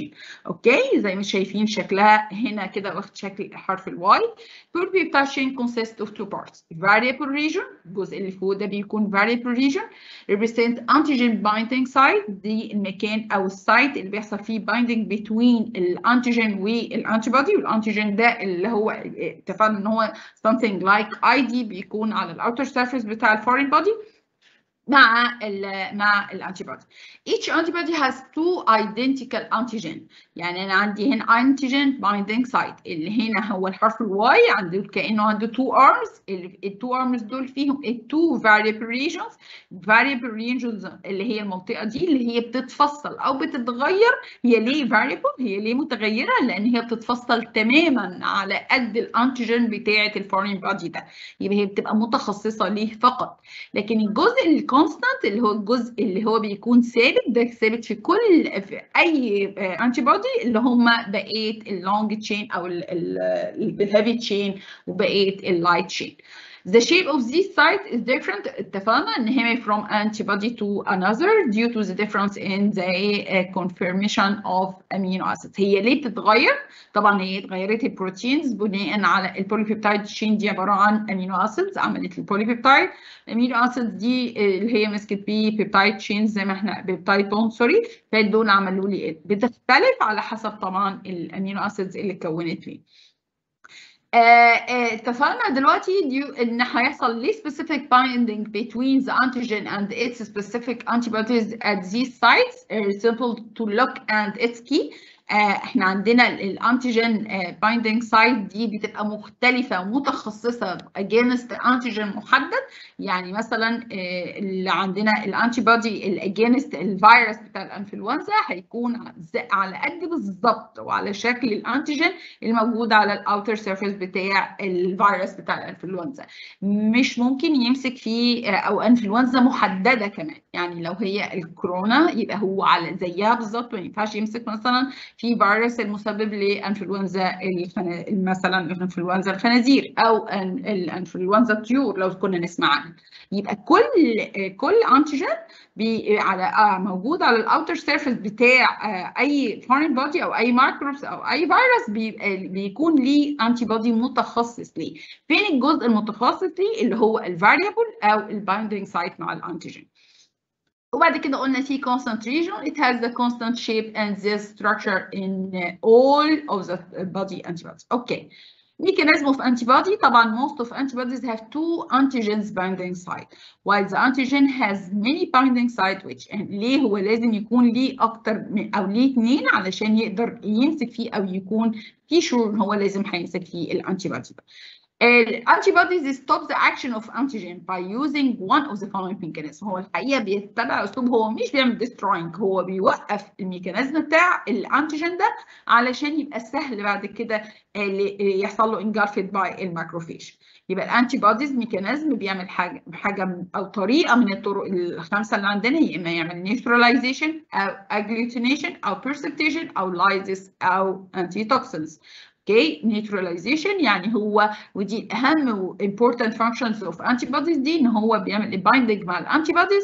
اوكي زي ما شايفين شكلها هنا كده واخد شكل حرف الواي Purpose chain consists of two parts variable region الجزء اللي فوق ده بيكون variable region represent antigen binding site دي المكان او السايت اللي بيحصل فيه binding between الانتيجين والانتيبودي والانتيجين ده اللي هو اتفقنا ان هو something like ID بيكون على الاوتر surface بتاع الفورين بودي مع ال مع الانتي بودي. Each antibody has two identical antigen يعني انا عندي هنا antigen binding site اللي هنا هو الحرف الواي عنده كانه عنده two arms التو arms دول فيهم التو variable regions variable regions اللي هي المنطقه دي اللي هي بتتفصل او بتتغير هي ليه variable هي ليه متغيره لان هي بتتفصل تماما على قد الانتيجين بتاعه الفورين بودي ده يبقى هي بتبقى متخصصه ليه فقط لكن الجزء الكونستانت اللي هو الجزء اللي هو بيكون ثابت ده ثابت في كل في اي انتي بودي اللي هم بقيه اللونج تشين او الهيفي تشين وبقيه اللايت تشين The shape of this site is different اتفقنا ان هي from antibody to another due to the difference in the uh, conformation of amino acids. هي ليه بتتغير؟ طبعا هي اتغيرت البروتينز بناء على البوليبيبتايد تشين دي عباره عن امينو اسيدز عملت البوليبيبتايد الامينو اسيدز دي اللي هي مسكت بيه بيبتايد تشينز زي ما احنا بيبتايد بوند سوري فدول عملوا لي ايه؟ بتختلف على حسب طبعا الامينو اسيدز اللي اتكونت فيه. اتفقنا دلوقتي ان هيحصل ليه specific binding between the antigen and its specific antibodies at these sites uh, simple to look and its key uh, احنا عندنا الانتيجين بايندينج سايت دي بتبقى مختلفه ومتخصصه اجينست انتيجين محدد يعني مثلا اللي عندنا الانتي بودي الاجينست الفيروس بتاع الانفلونزا هيكون على قد بالظبط وعلى شكل الانتيجين الموجود على الاوتر سيرفيس بتاع الفيروس بتاع الانفلونزا مش ممكن يمسك فيه او انفلونزا محدده كمان يعني لو هي الكورونا يبقى هو على زيها بالظبط ما ينفعش يمسك مثلا في فيروس المسبب لانفلونزا الفنا... مثلا انفلونزا الخنازير او الانفلونزا الطيور لو كنا نسمع عنها يبقى كل كل انتيجين بي على آه موجود على الاوتر سيرفيس بتاع آه اي فورين بودي او اي مايكروبس او اي فيروس بي بيكون ليه انتي بودي متخصص ليه فين الجزء المتخصص ليه اللي هو الفاريبل او البايندينج سايت مع الانتيجين وبعد كده قلنا في constant region it has the constant shape and this structure in all of the body antibodies okay mechanism of antibody طبعا most of antibodies have two antigens binding site while the antigen has many binding site which ليه هو لازم يكون ليه اكتر من او ليه اثنين علشان يقدر يمسك فيه او يكون في شور ان هو لازم هيمسك فيه الانتي بودي الانتيبوديز stop the action of antigen by using one of the following mechanisms هو الحقيقه بيتبع اسلوب هو مش بيعمل destroying هو بيوقف الميكانيزم بتاع الانتيجين ده علشان يبقى سهل بعد كده يحصل له engulfed by الماكروفيج يبقى الانتي بوديز ميكانيزم بيعمل حاجه حاجه او طريقه من الطرق الخمسه اللي عندنا يا اما يعمل نيوتراليزيشن او اجلوتينيشن او بيرسكتيشن او لايزيس او انتي توكسينز اوكي نيوتراليزيشن يعني هو ودي اهم و important functions of antibodies دي ان هو بيعمل بايندنج مع الانتي بوديز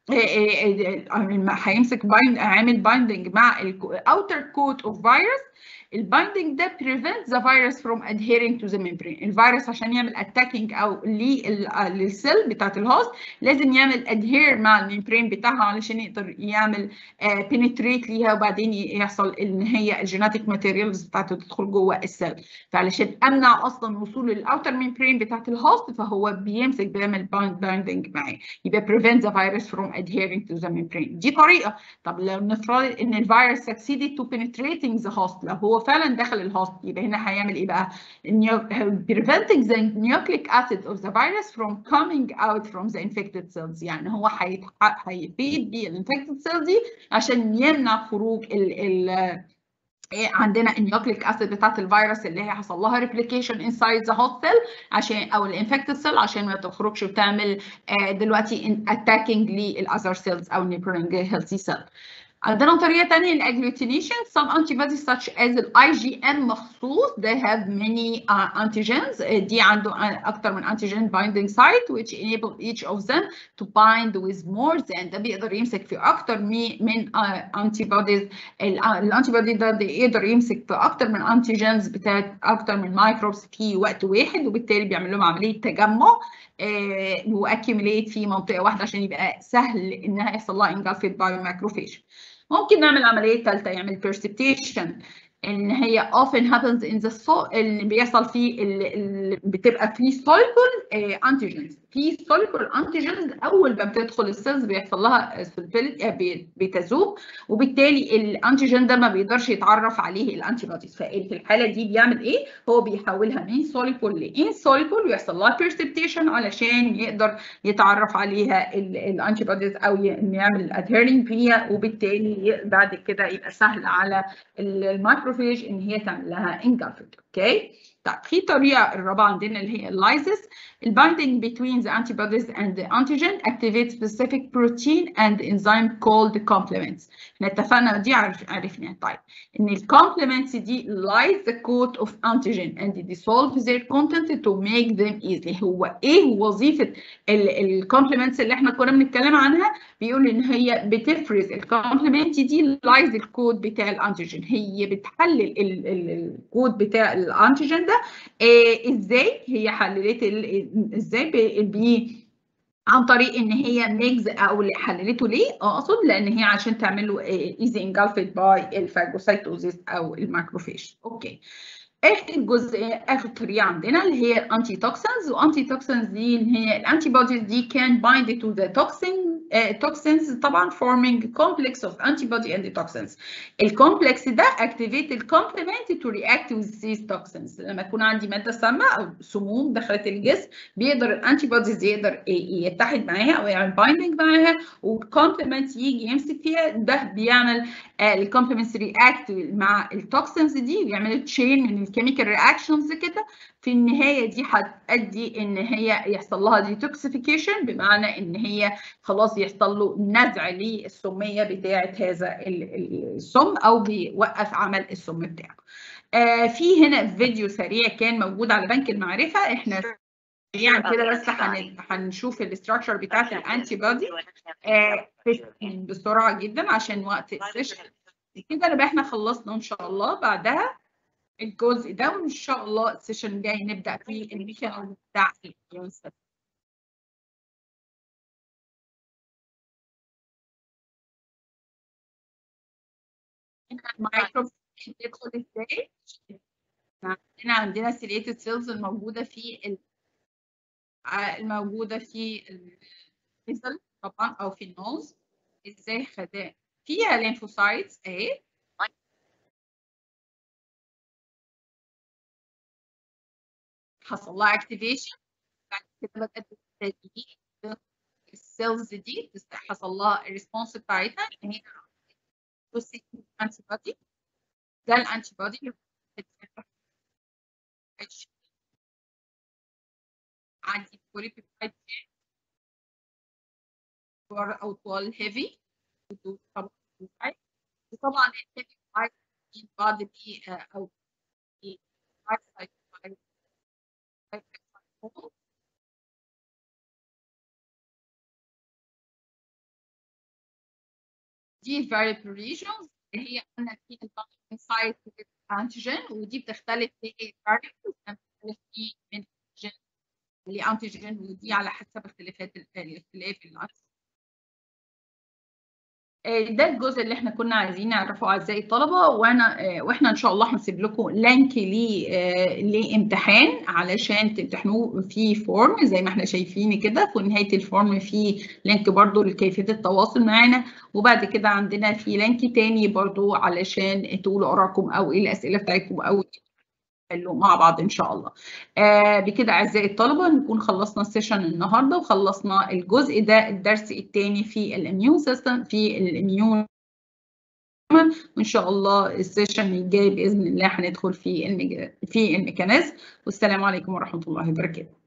هيمسك بايند عامل بايندنج مع الاوتر كوت اوف فيروس البايندنج ده prevents the virus from adhering to the membrane الفيروس عشان يعمل attacking او للسيل بتاعت الهوست لازم يعمل adhere مع الممبرين بتاعها علشان يقدر يعمل penetrate ليها وبعدين يحصل ان هي الجيناتيك ماتيريالز بتاعته تدخل جوه السيل فعلشان امنع اصلا وصول الاوتر ممبرين بتاعت الهوست فهو بيمسك بيعمل بايندنج معاه يبقى prevent the virus from adhering to the membrane دي طريقه طب لو نفترض ان الفيروس succeeded to penetrating the host لو هو فعلا دخل الهوست يبقى هنا هيعمل ايه بقى؟ preventing the nucleic acid of the virus from coming out from the infected cells يعني هو هيفيد بالانفكتد سيلز دي عشان يمنع خروج ال ال عندنا النيوكليك اسيد بتاعت الفيروس اللي هي حصل لها ريبليكيشن انسايد ذا هوست سيل عشان او الانفكتد سيل عشان ما تخرجش وتعمل دلوقتي اتاكينج للاذر سيلز او نيبرنج هيلثي سيل عندنا طريقة تانية للاجلوتينيشن some antibodies such as ال IgM مخصوص they have many uh, antigens دي عنده أكتر من antigen binding site which enable each of them to bind with more than ده بيقدر يمسك في أكتر من uh, antibodies الانتيبودي ده بيقدر يمسك في أكتر من antigens بتاعت أكتر من مايكروبس في وقت واحد وبالتالي بيعمل لهم عملية تجمع واكيوميليت في منطقة واحدة عشان يبقى سهل إنها يحصل لها engulfed by macrophage. ممكن نعمل عمليه ثالثه يعمل perception ان هي often happens in the soul اللي بيحصل فيه اللي بتبقى فيه soluble antigens في soluble antigens اول ما بتدخل السيلز بيحصل لها بتذوب وبالتالي الانتيجين ده ما بيقدرش يتعرف عليه الانتي بوديز ففي الحاله دي بيعمل ايه؟ هو بيحولها من soluble ل insoluble ويحصل لها perception علشان يقدر يتعرف عليها الانتي بوديز او يعمل adhering فيها وبالتالي بعد كده يبقى سهل على المايكروفيج ان هي تعمل لها engulfing اوكي؟ طيب في طريقه الرابعه عندنا اللي هي اللايزس البايندينج between the antibodies and the antigen activates specific protein and enzyme called complements احنا اتفقنا دي عرفناها طيب ان الكومبلمنتس دي lies the coat of antigen and dissolve their content to make them easily هو ايه وظيفه الكومبلمنتس اللي احنا كنا بنتكلم عنها بيقول ان هي بتفرز الكومبلمنت دي lies الكود بتاع الانتيجين هي بتحلل الكود بتاع الانتيجين ده إيه ازاي هي حللت ازاي بي عن طريق ان هي ميجز او اللي حللته ليه اقصد لان هي عشان تعمل له ايزي انجلفد باي الفاجوسايتوزيس او الماكروفيج اوكي اخر جزء اخر طريقه عندنا اللي هي الانتي توكسنز وانتي توكسنز دي اللي هي الانتي بوديز دي كان بايند تو ذا توكسين توكسينز طبعا forming complex of antibody and toxins الكومبلكس ده activate الكومبلمنت to react with these toxins لما يكون عندي ماده سامه او سموم دخلت الجسم بيقدر الانتي بوديز يقدر يتحد معاها او يعمل بايندنج معاها والكومبلمنت يجي يمسك فيها ده بيعمل الكومبلمنتس رياكت مع التوكسينز دي ويعمل تشين من الكيميكال رياكشنز كده في النهايه دي هتؤدي ان هي يحصل لها ديتوكسيفيكيشن بمعنى ان هي خلاص يحصل له نزع للسميه بتاعه هذا السم او بيوقف عمل السم بتاعه. آه في هنا فيديو سريع كان موجود على بنك المعرفه احنا سريعا كده بس هنشوف الاستراكشر بتاعت الانتي بودي آه بسرعه جدا عشان وقت السيشن كده نبقى احنا خلصنا ان شاء الله بعدها الجزء ده وان شاء الله السيشن الجاي نبدا فيه الميكانيزم بتاع الاميون المايكرو بيدخل ازاي عندنا عندنا سيليتد سيلز الموجوده في الموجوده في الفيزل طبعا او في النوز ازاي خداه فيها لينفوسايتس اهي حصل لها اكتيفيشن بعد كده بدات تستجيب السيلز دي حصل لها الريسبونس بتاعتها ان هي انتي بودي ده الانتي بودي عندي بوليبيبتايد او طوال هيفي طبعا وطبعا الهيفي بعض بي او دي variable regions اللي هي قلنا في الانسايت انتيجين ودي بتختلف في variables بتختلف في من انتيجين لانتيجين ودي على حسب اختلافات الاختلاف الانتيجين ده الجزء اللي احنا كنا عايزين نعرفه اعزائي الطلبه وانا واحنا ان شاء الله هنسيب لكم لينك ليه لامتحان علشان تمتحنوه في فورم زي ما احنا شايفين كده في نهايه الفورم في لينك برضو لكيفيه التواصل معانا وبعد كده عندنا في لينك تاني برضو علشان تقولوا ارائكم او ايه الاسئله بتاعتكم او نحله مع بعض ان شاء الله آه بكده اعزائي الطلبه نكون خلصنا السيشن النهارده وخلصنا الجزء ده الدرس الثاني في الاميون سيستم في الاميون وان شاء الله السيشن الجاي باذن الله هندخل في المج... في الميكانيزم والسلام عليكم ورحمه الله وبركاته